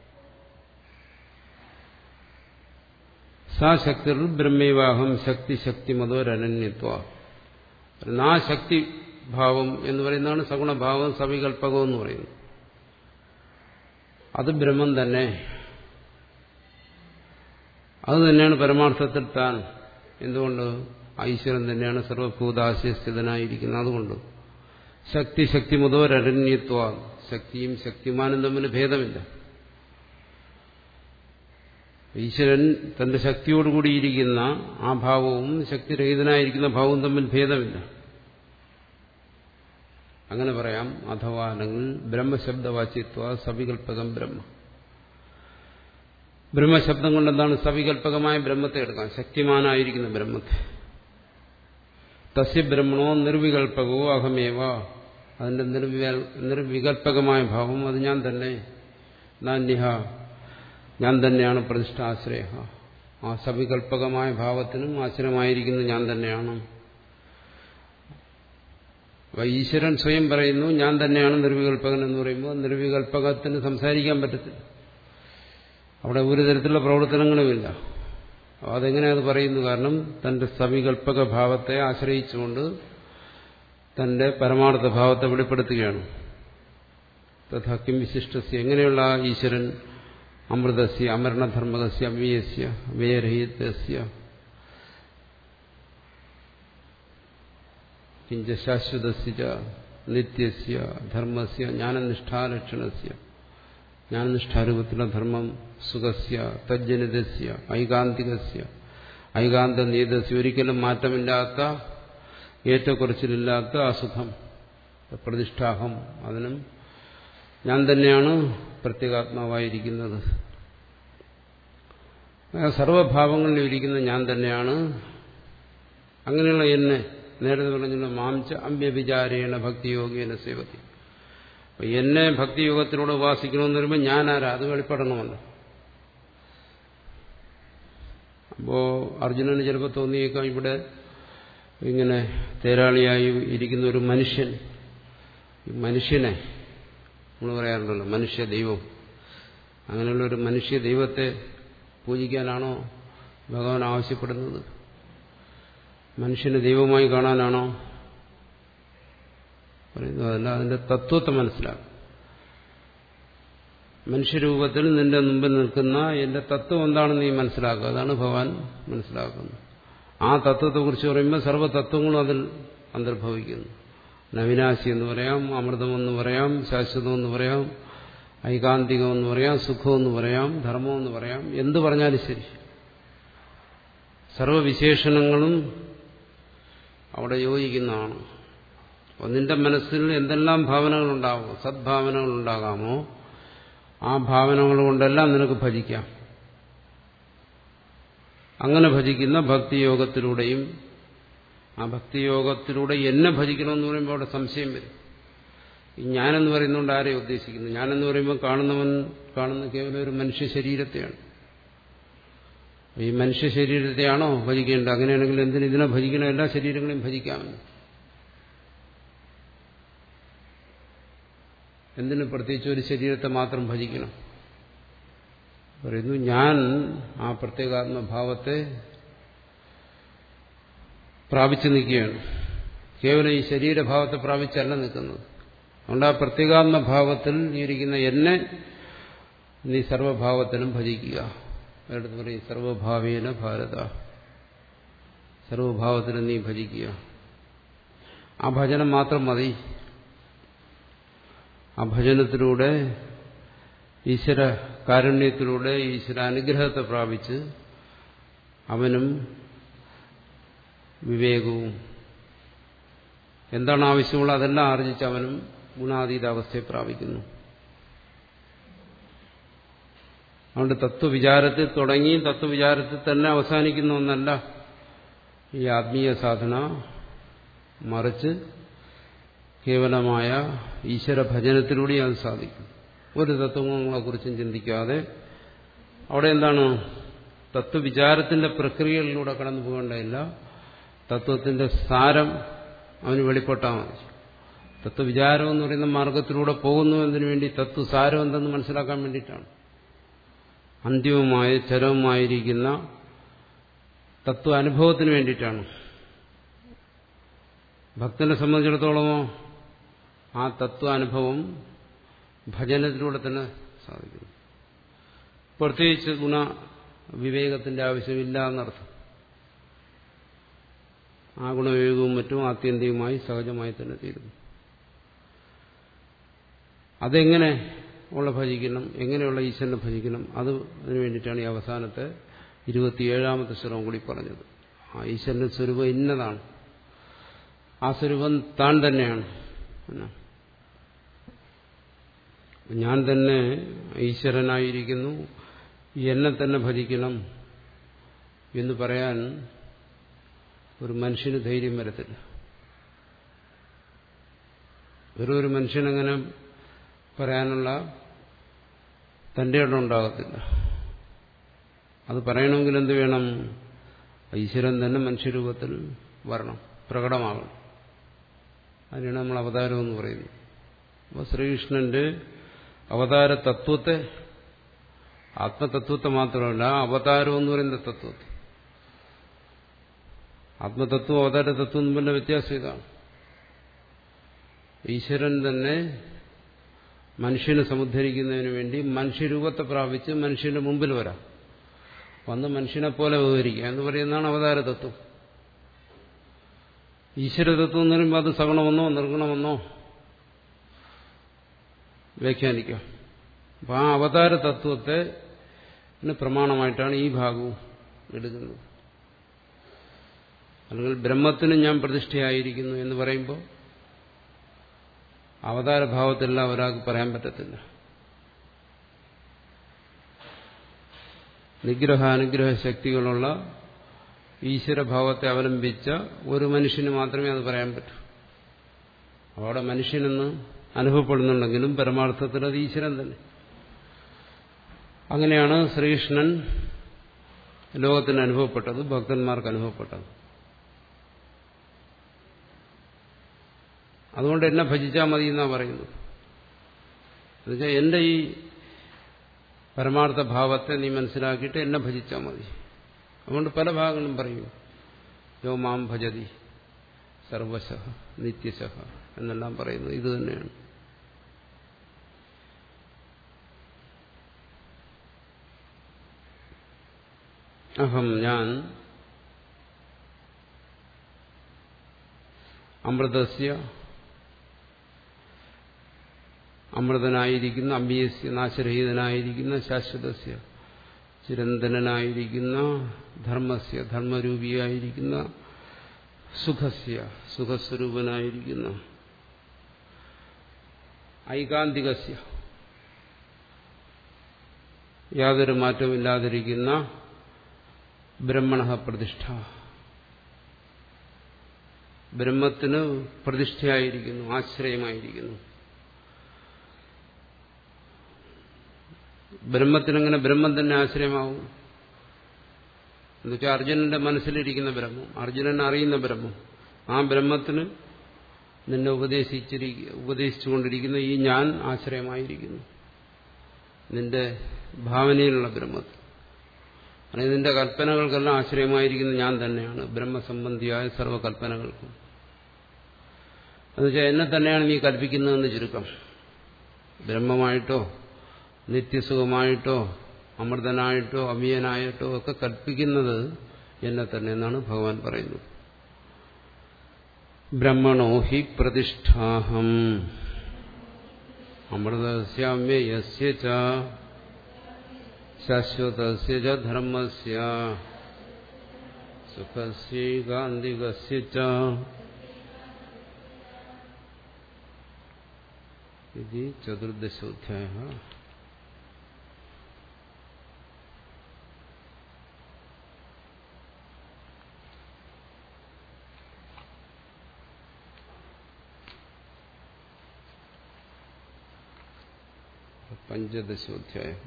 S1: സാ ശക്തി ബ്രഹ്മൈവാഹം ശക്തി ശക്തി മതോരനന്യത്വ ആ ശക്തി ഭാവം എന്ന് പറയുന്നതാണ് സഗുണഭാവം സവികൽപ്പകം എന്ന് പറയുന്നത് അത് ബ്രഹ്മം തന്നെ അത് തന്നെയാണ് പരമാർത്ഥത്തിൽ താൻ എന്തുകൊണ്ട് ഈശ്വരൻ തന്നെയാണ് സർവഭൂതാശയസ്ഥിതനായിരിക്കുന്നത് അതുകൊണ്ട് ശക്തി ശക്തി മുതോരരണ്യത്വ ശക്തിയും ശക്തിമാനും തമ്മിൽ ഭേദമില്ല ഈശ്വരൻ തന്റെ ശക്തിയോടുകൂടിയിരിക്കുന്ന ആ ഭാവവും ശക്തിരഹിതനായിരിക്കുന്ന ഭാവവും തമ്മിൽ ഭേദമില്ല അങ്ങനെ പറയാം അഥവാ അല്ലെങ്കിൽ ബ്രഹ്മശബ്ദവാച്യത്വ സവികൽപ്പകം ബ്രഹ്മ ബ്രഹ്മശബ്ദം കൊണ്ട് എന്താണ് സവികൽപ്പകമായ ബ്രഹ്മത്തെ എടുക്കാം ശക്തിമാനായിരിക്കുന്ന ബ്രഹ്മത്തെ തസ്യ ബ്രഹ്മണോ നിർവികൽപ്പകവോ അഹമേവ അതിന്റെ നിർവികൽപ്പകമായ ഭാവം അത് ഞാൻ തന്നെ നാന്യഹ ഞാൻ തന്നെയാണ് പ്രതിഷ്ഠാശ്രയ ആ സവികൽപ്പകമായ ഭാവത്തിനും ആശ്രയമായിരിക്കുന്നത് ഞാൻ തന്നെയാണ് ഈശ്വരൻ സ്വയം പറയുന്നു ഞാൻ തന്നെയാണ് നിർവികൽപ്പകൻ എന്ന് പറയുമ്പോൾ നിർവികൽപ്പകത്തിന് സംസാരിക്കാൻ പറ്റത്തില്ല അവിടെ ഒരു തരത്തിലുള്ള പ്രവർത്തനങ്ങളുമില്ല അതെങ്ങനെ അത് പറയുന്നു കാരണം തന്റെ സവികൽപ്പക ഭാവത്തെ ആശ്രയിച്ചുകൊണ്ട് തന്റെ പരമാർത്ഥ ഭാവത്തെ വെളിപ്പെടുത്തുകയാണ് തഥാ കിം വിശിഷ്ടസ്യ എങ്ങനെയുള്ള ആ ഈശ്വരൻ അമൃതസ്യ അമരണധർമ്മകസ്യ അവ്യയസ്യ വ്യയരഹിതസ്യ കിഞ്ച ശാശ്വതസ്യ നിത്യസ്യ ധർമ്മസ്യ ജ്ഞാനനിഷ്ഠാലക്ഷണസ്യ ജ്ഞാനനിഷ്ഠാരൂപത്തിലുള്ള ധർമ്മം സുഖസ്യ തജ്ജനിതസ്യ ഐകാന്തികസ്യ ഐകാന്ത നീതസ്യ ഒരിക്കലും മാറ്റമില്ലാത്ത ഏറ്റക്കുറച്ചിലില്ലാത്ത അസുഖം പ്രതിഷ്ഠാഹം അതിനും ഞാൻ തന്നെയാണ് പ്രത്യേകാത്മാവായിരിക്കുന്നത് സർവഭാവങ്ങളിലും ഇരിക്കുന്ന ഞാൻ തന്നെയാണ് അങ്ങനെയുള്ള എന്നെ നേരത്തെ പറഞ്ഞുള്ള മാംസ അമ്പ്യവിചാരേണ ഭക്തിയോഗേന സേവതി അപ്പൊ എന്നെ ഭക്തിയോഗത്തിലൂടെ ഉപാസിക്കണമെന്ന് വരുമ്പോൾ ഞാൻ ആരാ അത് വെളിപ്പെടണമല്ലോ അപ്പോ അർജുനന് ചിലപ്പോൾ തോന്നിയേക്കാം ഇവിടെ ഇങ്ങനെ തേരാളിയായി ഇരിക്കുന്ന ഒരു മനുഷ്യൻ മനുഷ്യനെ നമ്മൾ പറയാറുണ്ടല്ലോ മനുഷ്യ ദൈവം അങ്ങനെയുള്ള ഒരു മനുഷ്യ ദൈവത്തെ പൂജിക്കാനാണോ ഭഗവാൻ ആവശ്യപ്പെടുന്നത് മനുഷ്യനെ ദൈവമായി കാണാനാണോ പറയുന്നത് അതല്ല അതിന്റെ തത്വത്തെ മനസ്സിലാക്കും മനുഷ്യരൂപത്തിൽ നിന്റെ മുമ്പിൽ നിൽക്കുന്ന എന്റെ തത്വം എന്താണെന്ന് നീ മനസ്സിലാക്കുക അതാണ് ഭഗവാൻ മനസ്സിലാക്കുന്നത് ആ തത്വത്തെക്കുറിച്ച് പറയുമ്പോൾ സർവ്വതത്വങ്ങളും അതിൽ അന്തർഭവിക്കുന്നു നവിനാശി എന്ന് പറയാം അമൃതമെന്ന് പറയാം ശാശ്വതമെന്ന് പറയാം ഐകാന്തികമെന്ന് പറയാം സുഖമെന്ന് പറയാം ധർമ്മമെന്ന് പറയാം എന്ത് പറഞ്ഞാലും ശരി സർവവിശേഷണങ്ങളും അവിടെ യോജിക്കുന്നതാണ് അപ്പോൾ നിന്റെ മനസ്സിൽ എന്തെല്ലാം ഭാവനകളുണ്ടാവും സദ്ഭാവനകളുണ്ടാകാമോ ആ ഭാവനകൾ കൊണ്ടെല്ലാം നിനക്ക് ഭജിക്കാം അങ്ങനെ ഭജിക്കുന്ന ഭക്തിയോഗത്തിലൂടെയും ആ ഭക്തിയോഗത്തിലൂടെ എന്നെ ഭജിക്കണമെന്ന് പറയുമ്പോൾ അവിടെ സംശയം വരും ഈ ഞാനെന്ന് പറയുന്നതുകൊണ്ട് ആരെയും ഉദ്ദേശിക്കുന്നു ഞാനെന്ന് പറയുമ്പോൾ കാണുന്നവൻ കാണുന്ന കേവലം ഒരു മനുഷ്യ ശരീരത്തെയാണ് ഈ മനുഷ്യ ശരീരത്തെയാണോ ഭജിക്കേണ്ടത് അങ്ങനെയാണെങ്കിൽ എന്തിന് ഇതിനെ ഭജിക്കണം എല്ലാ ശരീരങ്ങളെയും ഭജിക്കാമെന്ന് എന്തിന് പ്രത്യേകിച്ച് ഒരു ശരീരത്തെ മാത്രം ഭജിക്കണം പറയുന്നു ഞാൻ ആ പ്രത്യേകാത്മഭാവത്തെ പ്രാപിച്ചു നിൽക്കുകയാണ് കേവലം ഈ ശരീരഭാവത്തെ പ്രാപിച്ചല്ല നിൽക്കുന്നത് അതുകൊണ്ട് ആ പ്രത്യേകാത്മഭാവത്തിൽ ഇരിക്കുന്ന എന്നെ നീ സർവഭാവത്തിനും ഭജിക്കുക എടുത്ത് പറയും സർവഭാവേന ഭാരത സർവഭാവത്തിനും നീ ഭജിക്കുക ആ ഭജനം മാത്രം മതി ആ ഭജനത്തിലൂടെ ഈശ്വര കാരുണ്യത്തിലൂടെ ഈശ്വര അനുഗ്രഹത്തെ പ്രാപിച്ച് അവനും വിവേകവും എന്താണ് ആവശ്യമുള്ളത് അതെല്ലാം ആർജിച്ച് അവനും ഗുണാതീത അവസ്ഥയെ പ്രാപിക്കുന്നു അതുകൊണ്ട് തത്വവിചാരത്തിൽ തുടങ്ങി തത്വവിചാരത്തിൽ തന്നെ അവസാനിക്കുന്ന ഒന്നല്ല ഈ ആത്മീയ സാധന മറിച്ച് കേവലമായ ഈശ്വര ഭജനത്തിലൂടെ അത് സാധിക്കും ഒരു തത്വങ്ങളെക്കുറിച്ചും ചിന്തിക്കാതെ അവിടെ എന്താണ് തത്വവിചാരത്തിന്റെ പ്രക്രിയകളിലൂടെ കടന്നു പോകേണ്ടതില്ല തത്വത്തിന്റെ സാരം അവന് വെളിപ്പെട്ടാൽ മതി തത്വവിചാരം എന്ന് പറയുന്ന മാർഗത്തിലൂടെ പോകുന്നു എന്നതിനു വേണ്ടി തത്വസാരം എന്തെന്ന് മനസ്സിലാക്കാൻ വേണ്ടിയിട്ടാണ് അന്തിമമായ ചരവുമായിരിക്കുന്ന തത്വ അനുഭവത്തിന് വേണ്ടിയിട്ടാണ് ഭക്തനെ സംബന്ധിച്ചിടത്തോളമോ ആ തത്വാനുഭവം ഭജനത്തിലൂടെ തന്നെ സാധിക്കുന്നു പ്രത്യേകിച്ച് ഗുണ വിവേകത്തിന്റെ ആവശ്യമില്ല എന്നർത്ഥം ആ ഗുണവിവേകവും മറ്റും ആത്യന്തികമായി സഹജമായി തന്നെ തീരുന്നു അതെങ്ങനെ ഉള്ള ഭജിക്കണം എങ്ങനെയുള്ള ഈശ്വരനെ ഭജിക്കണം അത് അതിനു വേണ്ടിയിട്ടാണ് ഈ അവസാനത്തെ ഇരുപത്തിയേഴാമത്തെ സ്വരം കൂടി പറഞ്ഞത് ആ ഈശ്വരന്റെ സ്വരൂപം ഇന്നതാണ് ആ സ്വരൂപം താൻ തന്നെയാണ് ഞാൻ തന്നെ ഈശ്വരനായിരിക്കുന്നു എന്നെ തന്നെ ഭജിക്കണം എന്ന് പറയാൻ ഒരു മനുഷ്യന് ധൈര്യം വരത്തില്ല വെറും ഒരു മനുഷ്യനങ്ങനെ പറയാനുള്ള തൻ്റെ ഇടം ഉണ്ടാകത്തില്ല അത് പറയണമെങ്കിൽ എന്ത് വേണം ഈശ്വരൻ തന്നെ മനുഷ്യരൂപത്തിൽ വരണം പ്രകടമാകണം അതിനാണ് നമ്മൾ അവതാരം എന്ന് പറയുന്നത് അപ്പോൾ ശ്രീകൃഷ്ണന്റെ അവതാര തത്വത്തെ ആത്മതത്വത്തെ മാത്രമല്ല അവതാരം എന്ന് പറയുന്ന തത്വത്തെ ആത്മതത്വം അവതാര തത്വം തമ്മിലുള്ള വ്യത്യാസം ഇതാണ് ഈശ്വരൻ തന്നെ മനുഷ്യനെ സമുദ്ധരിക്കുന്നതിന് വേണ്ടി മനുഷ്യരൂപത്തെ പ്രാപിച്ച് മനുഷ്യന്റെ മുമ്പിൽ വരാം വന്ന് മനുഷ്യനെ പോലെ വ്യവഹരിക്കുക എന്ന് പറയുന്നതാണ് അവതാര തത്വം ഈശ്വരതത്വം എന്ന് പറയുമ്പോൾ അത് സഗുണമെന്നോ നിർഗുണമെന്നോ വ്യാഖ്യാനിക്കാം അപ്പൊ ആ അവതാര തത്വത്തെ പ്രമാണമായിട്ടാണ് ഈ ഭാഗവും എടുക്കുന്നത് അല്ലെങ്കിൽ ബ്രഹ്മത്തിന് ഞാൻ പ്രതിഷ്ഠയായിരിക്കുന്നു എന്ന് പറയുമ്പോൾ അവതാരഭാവത്തെല്ലാം ഒരാൾക്ക് പറയാൻ പറ്റത്തില്ല നിഗ്രഹാനുഗ്രഹ ശക്തികളുള്ള ഈശ്വരഭാവത്തെ അവലംബിച്ച ഒരു മനുഷ്യന് മാത്രമേ അത് പറയാൻ പറ്റൂ അവിടെ മനുഷ്യനെന്ന് അനുഭവപ്പെടുന്നുണ്ടെങ്കിലും പരമാർത്ഥത്തിൽ അത് ഈശ്വരൻ തന്നെ അങ്ങനെയാണ് ശ്രീകൃഷ്ണൻ ലോകത്തിന് അനുഭവപ്പെട്ടത് ഭക്തന്മാർക്ക് അനുഭവപ്പെട്ടത് അതുകൊണ്ട് എന്നെ ഭജിച്ചാൽ മതി എന്നാ പറയുന്നത് എന്നുവെച്ചാൽ എന്റെ ഈ പരമാർത്ഥ ഭാവത്തെ നീ മനസ്സിലാക്കിയിട്ട് എന്നെ ഭജിച്ചാൽ മതി അതുകൊണ്ട് പല ഭാഗങ്ങളും പറയും യോ മാം ഭജതി സർവശ നിത്യശ എന്നെല്ലാം പറയുന്നത് ഇത് തന്നെയാണ് അഹം ഞാൻ അമൃതസ്യ അമൃതനായിരിക്കുന്ന അമ്പിയസ്യ നാശരഹിതനായിരിക്കുന്ന ശാശ്വതസ്യ ചിരന്തനായിരിക്കുന്ന ധർമ്മസ്യ ധർമ്മരൂപിയായിരിക്കുന്ന സുഖസ്യ സുഖസ്വരൂപനായിരിക്കുന്ന ഐകാന്തികസ്യ യാതൊരു മാറ്റമില്ലാതിരിക്കുന്ന ബ്രഹ്മണ പ്രതിഷ്ഠ ബ്രഹ്മത്തിന് പ്രതിഷ്ഠയായിരിക്കുന്നു ആശ്രയമായിരിക്കുന്നു ബ്രഹ്മത്തിനെങ്ങനെ ബ്രഹ്മം തന്നെ ആശ്രയമാവും എന്നുവെച്ചാൽ അർജുനന്റെ മനസ്സിലിരിക്കുന്ന ബ്രഹ്മം അർജുനൻ അറിയുന്ന ബ്രഹ്മം ആ ബ്രഹ്മത്തിന് നിന്നെ ഉപദേശിച്ചിരി ഉപദേശിച്ചുകൊണ്ടിരിക്കുന്ന ഈ ഞാൻ ആശ്രയമായിരിക്കുന്നു നിന്റെ ഭാവനയിലുള്ള ബ്രഹ്മത്തിൽ അല്ലെങ്കിൽ നിന്റെ കൽപ്പനകൾക്കെല്ലാം ആശ്രയമായിരിക്കുന്ന ഞാൻ തന്നെയാണ് ബ്രഹ്മസംബന്ധിയായ സർവ്വകൽപ്പനകൾക്കും എന്നുവെച്ചാൽ എന്നെ തന്നെയാണ് നീ കൽപ്പിക്കുന്നതെന്ന് ചുരുക്കം ബ്രഹ്മമായിട്ടോ നിത്യസുഖമായിട്ടോ അമൃതനായിട്ടോ അമീയനായിട്ടോ ഒക്കെ കൽപ്പിക്കുന്നത് എന്നെ തന്നെ എന്നാണ് ഭഗവാൻ പറയുന്നത് ബ്രഹ്മണോ ഹി പ്രതിഷ്ഠാഹം അമൃതസ്യാമ്യയസ്യ ച ശാശ്വതസ്യ ച ധർമ്മസ്യ സുഖസ്യൈകാന്തികസ്യ ച ഇത് ചതുർദശോധ്യായ പഞ്ചദശോധ്യായം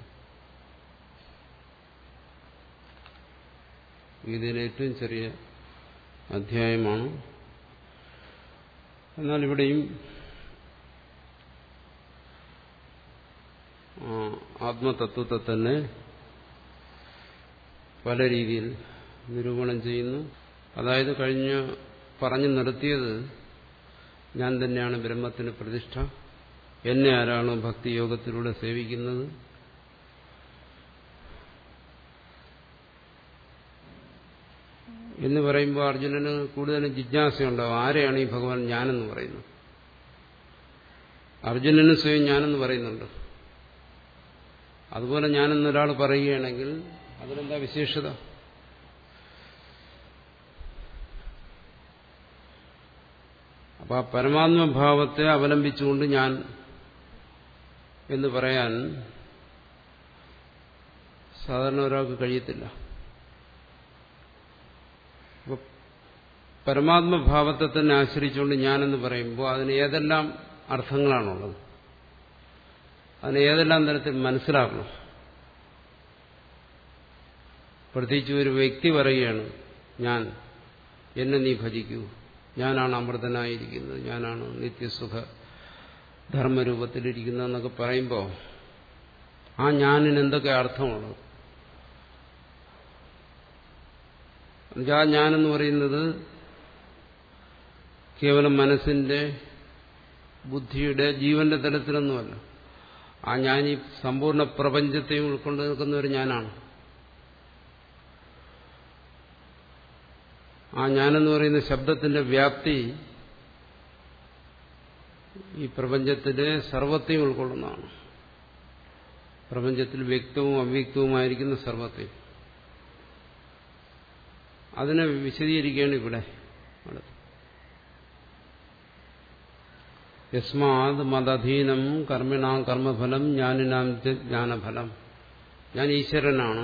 S1: ഗീതയിലെ ഏറ്റവും ചെറിയ അധ്യായമാണ് എന്നാൽ ഇവിടെയും ആത്മതത്വത്തെ തന്നെ പല രീതിയിൽ നിരൂപണം ചെയ്യുന്നു അതായത് കഴിഞ്ഞ പറഞ്ഞു നിർത്തിയത് ഞാൻ തന്നെയാണ് ബ്രഹ്മത്തിന് പ്രതിഷ്ഠ എന്നെ ആരാണോ ഭക്തിയോഗത്തിലൂടെ സേവിക്കുന്നത് എന്ന് പറയുമ്പോൾ അർജുനന് കൂടുതലും ജിജ്ഞാസയുണ്ടാവും ആരെയാണ് ഈ ഭഗവാൻ ഞാനെന്ന് പറയുന്നത് അർജുനന് സ്വയം ഞാനെന്ന് പറയുന്നുണ്ട് അതുപോലെ ഞാനെന്നൊരാൾ പറയുകയാണെങ്കിൽ അതിലെന്താ വിശേഷത അപ്പൊ ആ പരമാത്മഭാവത്തെ അവലംബിച്ചുകൊണ്ട് ഞാൻ എന്ന് പറയാൻ സാധാരണ ഒരാൾക്ക് കഴിയത്തില്ല അപ്പൊ പരമാത്മഭാവത്തെ തന്നെ ആശ്രയിച്ചുകൊണ്ട് ഞാനെന്ന് പറയുമ്പോൾ അതിന് ഏതെല്ലാം അർത്ഥങ്ങളാണുള്ളത് അതിന് ഏതെല്ലാം തരത്തിൽ മനസ്സിലാക്കണം പ്രത്യേകിച്ച് ഒരു വ്യക്തി പറയുകയാണ് ഞാൻ എന്നെ നീ ഭജിക്കൂ ഞാനാണ് അമൃതനായിരിക്കുന്നത് ഞാനാണ് നിത്യസുഖ ധർമ്മരൂപത്തിലിരിക്കുന്നതെന്നൊക്കെ പറയുമ്പോൾ ആ ഞാനിന് എന്തൊക്കെ അർത്ഥമുള്ളത് ആ ഞാനെന്ന് പറയുന്നത് കേവലം മനസ്സിന്റെ ബുദ്ധിയുടെ ജീവന്റെ തലത്തിലൊന്നുമല്ല ആ ഞാൻ ഈ സമ്പൂർണ്ണ പ്രപഞ്ചത്തെയും ഉൾക്കൊണ്ട് നിൽക്കുന്ന ഒരു ഞാനാണ് ആ ഞാനെന്ന് പറയുന്ന ശബ്ദത്തിന്റെ വ്യാപ്തി ഈ പ്രപഞ്ചത്തിലെ സർവത്തെയും ഉൾക്കൊള്ളുന്നതാണ് പ്രപഞ്ചത്തിൽ വ്യക്തവും അവ്യക്തവുമായിരിക്കുന്ന സർവത്തെ അതിനെ വിശദീകരിക്കുകയാണ് ഇവിടെ യസ്മാത് മതധീനം കർമ്മിണാം കർമ്മഫലം ജ്ഞാനിനാം ജ്ഞാനഫലം ഞാൻ ഈശ്വരനാണ്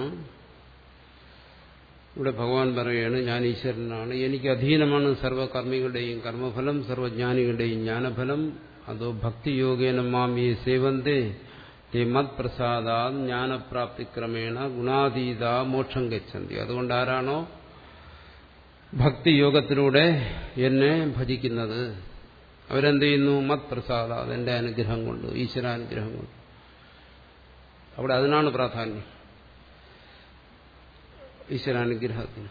S1: ഇവിടെ ഭഗവാൻ പറയുകയാണ് ഞാൻ ഈശ്വരനാണ് എനിക്ക് അധീനമാണ് സർവകർമ്മികളുടെയും കർമ്മഫലം സർവജ്ഞാനികളുടെയും ജ്ഞാനഫലം അതോ ഭക്തിയോഗേന മാം ഈ സേവന്തേ തേ മത് പ്രസാദാ ജ്ഞാനപ്രാപ്തിക്രമേണ ഗുണാതീത മോക്ഷം ഗച്ഛന്തി അതുകൊണ്ട് ആരാണോ ഭക്തിയോഗത്തിലൂടെ എന്നെ ഭജിക്കുന്നത് അവരെന്ത് ചെയ്യുന്നു മത് പ്രസാദ അതെന്റെ അനുഗ്രഹം കൊണ്ട് ഈശ്വരാനുഗ്രഹം കൊണ്ട് അവിടെ അതിനാണ് പ്രാധാന്യം ഈശ്വരാനുഗ്രഹത്തിന്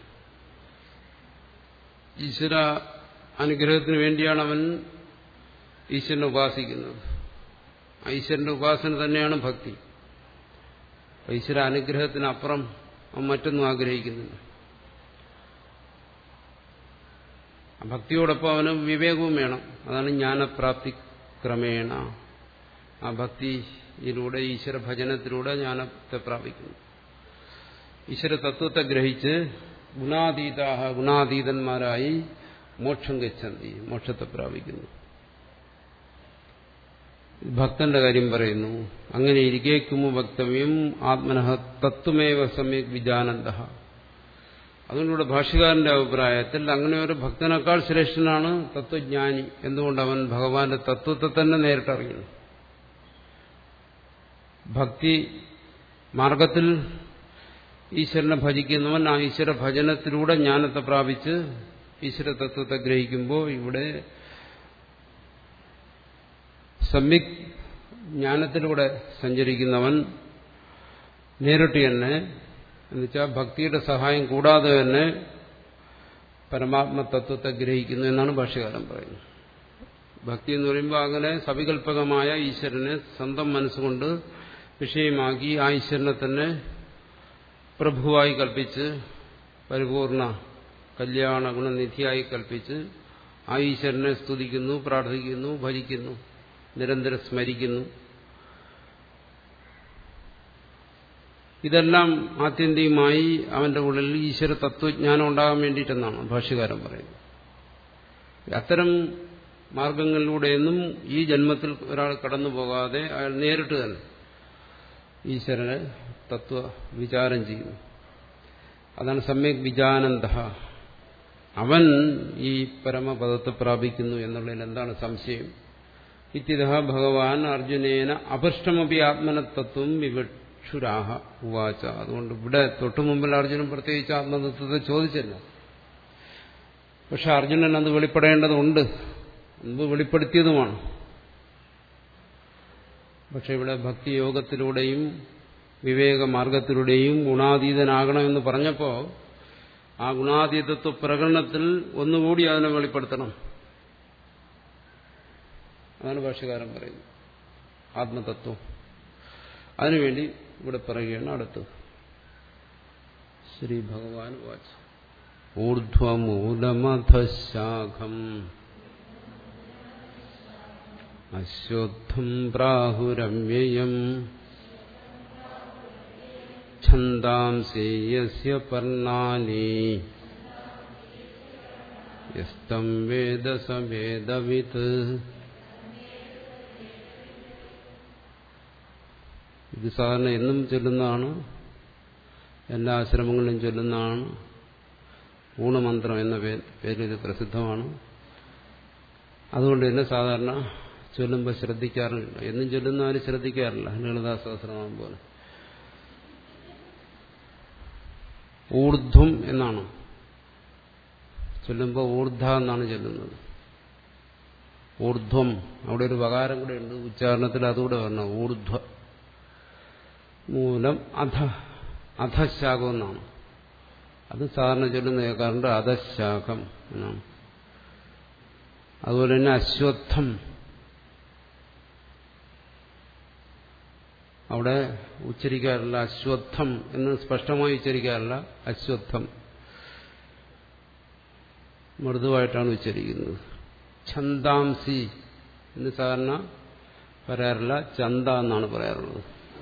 S1: ഈശ്വര അനുഗ്രഹത്തിന് വേണ്ടിയാണ് അവൻ ഈശ്വരനെ ഉപാസിക്കുന്നത് ഈശ്വരന്റെ ഉപാസന തന്നെയാണ് ഭക്തി ഈശ്വര അനുഗ്രഹത്തിനപ്പുറം അവൻ മറ്റൊന്നും ആഗ്രഹിക്കുന്നില്ല ഭക്തിയോടൊപ്പം അവന് വിവേകവും വേണം അതാണ് ജ്ഞാനപ്രാപ്തി ക്രമേണ ആ ഭക്തിയിലൂടെ ഈശ്വര ഭജനത്തിലൂടെ ജ്ഞാനത്തെ പ്രാപിക്കുന്നു ഈശ്വര തത്വത്തെ ഗ്രഹിച്ച് ഗുണാതീതാഹ ഗുണാതീതന്മാരായി മോക്ഷം ഗച്ഛന്തി മോക്ഷത്തെ പ്രാപിക്കുന്നു ഭക്തന്റെ കാര്യം പറയുന്നു അങ്ങനെ ഇരിക്കേക്കുമു വക്തവ്യം ആത്മനഃ തത്വമേവ സമ്യക് വിജാനന്ദ അതുകൊണ്ടിവിടെ ഭാഷ്യകാരന്റെ അഭിപ്രായത്തിൽ അങ്ങനെ ഒരു ഭക്തനേക്കാൾ ശ്രേഷ്ഠനാണ് തത്വജ്ഞാനി എന്തുകൊണ്ട് അവൻ ഭഗവാന്റെ തത്വത്തെ തന്നെ നേരിട്ടറിയുന്നു ഭക്തി മാർഗത്തിൽ ഈശ്വരനെ ഭജിക്കുന്നവൻ ആ ഈശ്വര ഭജനത്തിലൂടെ ജ്ഞാനത്തെ പ്രാപിച്ച് ഈശ്വര തത്വത്തെ ഗ്രഹിക്കുമ്പോൾ ഇവിടെ സമ്യക് ജ്ഞാനത്തിലൂടെ സഞ്ചരിക്കുന്നവൻ നേരിട്ട് തന്നെ എന്നുവെച്ചാൽ ഭക്തിയുടെ സഹായം കൂടാതെ തന്നെ പരമാത്മതത്വത്തെ ഗ്രഹിക്കുന്നു എന്നാണ് ഭാഷ്യകാലം പറയുന്നത് ഭക്തി എന്ന് പറയുമ്പോൾ അങ്ങനെ സവികല്പകമായ ഈശ്വരനെ സ്വന്തം മനസ്സുകൊണ്ട് വിഷയമാക്കി ആ ഈശ്വരനെ തന്നെ പ്രഭുവായി കൽപ്പിച്ച് പരിപൂർണ കല്യാണ ഗുണനിധിയായി കൽപ്പിച്ച് ആ ഈശ്വരനെ സ്തുതിക്കുന്നു പ്രാർത്ഥിക്കുന്നു ഭജിക്കുന്നു നിരന്തരം സ്മരിക്കുന്നു ഇതെല്ലാം ആത്യന്തികമായി അവന്റെ ഉള്ളിൽ ഈശ്വര തത്വജ്ഞാനം ഉണ്ടാകാൻ വേണ്ടിയിട്ടെന്നാണ് ഭാഷ്യകാരൻ പറയുന്നത് അത്തരം മാർഗങ്ങളിലൂടെയൊന്നും ഈ ജന്മത്തിൽ ഒരാൾ കടന്നു പോകാതെ അയാൾ നേരിട്ട് തന്നെ ഈശ്വരനെ തത്വ വിചാരം ചെയ്യുന്നു അതാണ് സമ്യക് വിജാനന്ദ അവൻ ഈ പരമപദത്തെ പ്രാപിക്കുന്നു എന്നുള്ളതിൽ എന്താണ് സംശയം ഇത്യത ഭഗവാൻ അർജുനേന അപൃഷ്ടമപി ആത്മനതത്വം വിവക്ഷുരാഹ ഉവാച അതുകൊണ്ട് ഇവിടെ തൊട്ടു മുമ്പിൽ അർജുനൻ പ്രത്യേകിച്ച് ആത്മതത്വത്തെ ചോദിച്ചില്ല പക്ഷെ അർജുനൻ അത് വെളിപ്പെടേണ്ടതുണ്ട് മുമ്പ് വെളിപ്പെടുത്തിയതുമാണ് പക്ഷെ ഇവിടെ ഭക്തിയോഗത്തിലൂടെയും വിവേകമാർഗത്തിലൂടെയും ഗുണാതീതനാകണമെന്ന് പറഞ്ഞപ്പോൾ ആ ഗുണാതീതത്വ പ്രകടനത്തിൽ ഒന്നുകൂടി അതിനെ വെളിപ്പെടുത്തണം അതാണ് ഭാഷകാരൻ പറയുന്നത് ആത്മതത്വം അതിനുവേണ്ടി ഇവിടെ പറയുകയാണ് അടുത്തത് ശ്രീ ഭഗവാൻ വാച്ച് ഊർധ്വമൂലമധശാഖം അശ്വത്ഥം പ്രാഹുരമ്യയം ഛന്ദാംസേയസ്യ പർണാനി യസ്തം വേദ സവേദവിത് ഇത് സാധാരണ എന്നും ചൊല്ലുന്നതാണ് എല്ലാ ആശ്രമങ്ങളിലും ചൊല്ലുന്നതാണ് ഊണമന്ത്രം എന്ന പേരിൽ ഇത് പ്രസിദ്ധമാണ് അതുകൊണ്ട് തന്നെ സാധാരണ ചൊല്ലുമ്പോൾ ശ്രദ്ധിക്കാറില്ല എന്നും ചൊല്ലുന്ന ആരും ശ്രദ്ധിക്കാറില്ല ലളിതാ സഹസ്രനാമം പോലെ ഊർധ്വം എന്നാണ് ചൊല്ലുമ്പോൾ ഊർധ എന്നാണ് ചൊല്ലുന്നത് ഊർധ്വം അവിടെ ഒരു വകാരം കൂടെ ഉണ്ട് ഉച്ചാരണത്തിൽ അതുകൂടെ വരണം ഊർധ്വ മൂലം അധ അധശാഖം എന്നാണ് അത് സാധാരണ ചൊല്ലുന്ന കേൾക്കാറുണ്ട് അധശാഖം എന്നാണ് അതുപോലെ തന്നെ അശ്വത്ഥം അവിടെ ഉച്ചരിക്കാറില്ല അശ്വത്ഥം എന്ന് സ്പഷ്ടമായി ഉച്ചരിക്കാറില്ല അശ്വത്ഥം മൃദുവായിട്ടാണ് ഉച്ചരിക്കുന്നത് ഛന്ദാംസി എന്ന് സാധാരണ പറയാറില്ല ചന്ത എന്നാണ് പറയാറുള്ളത്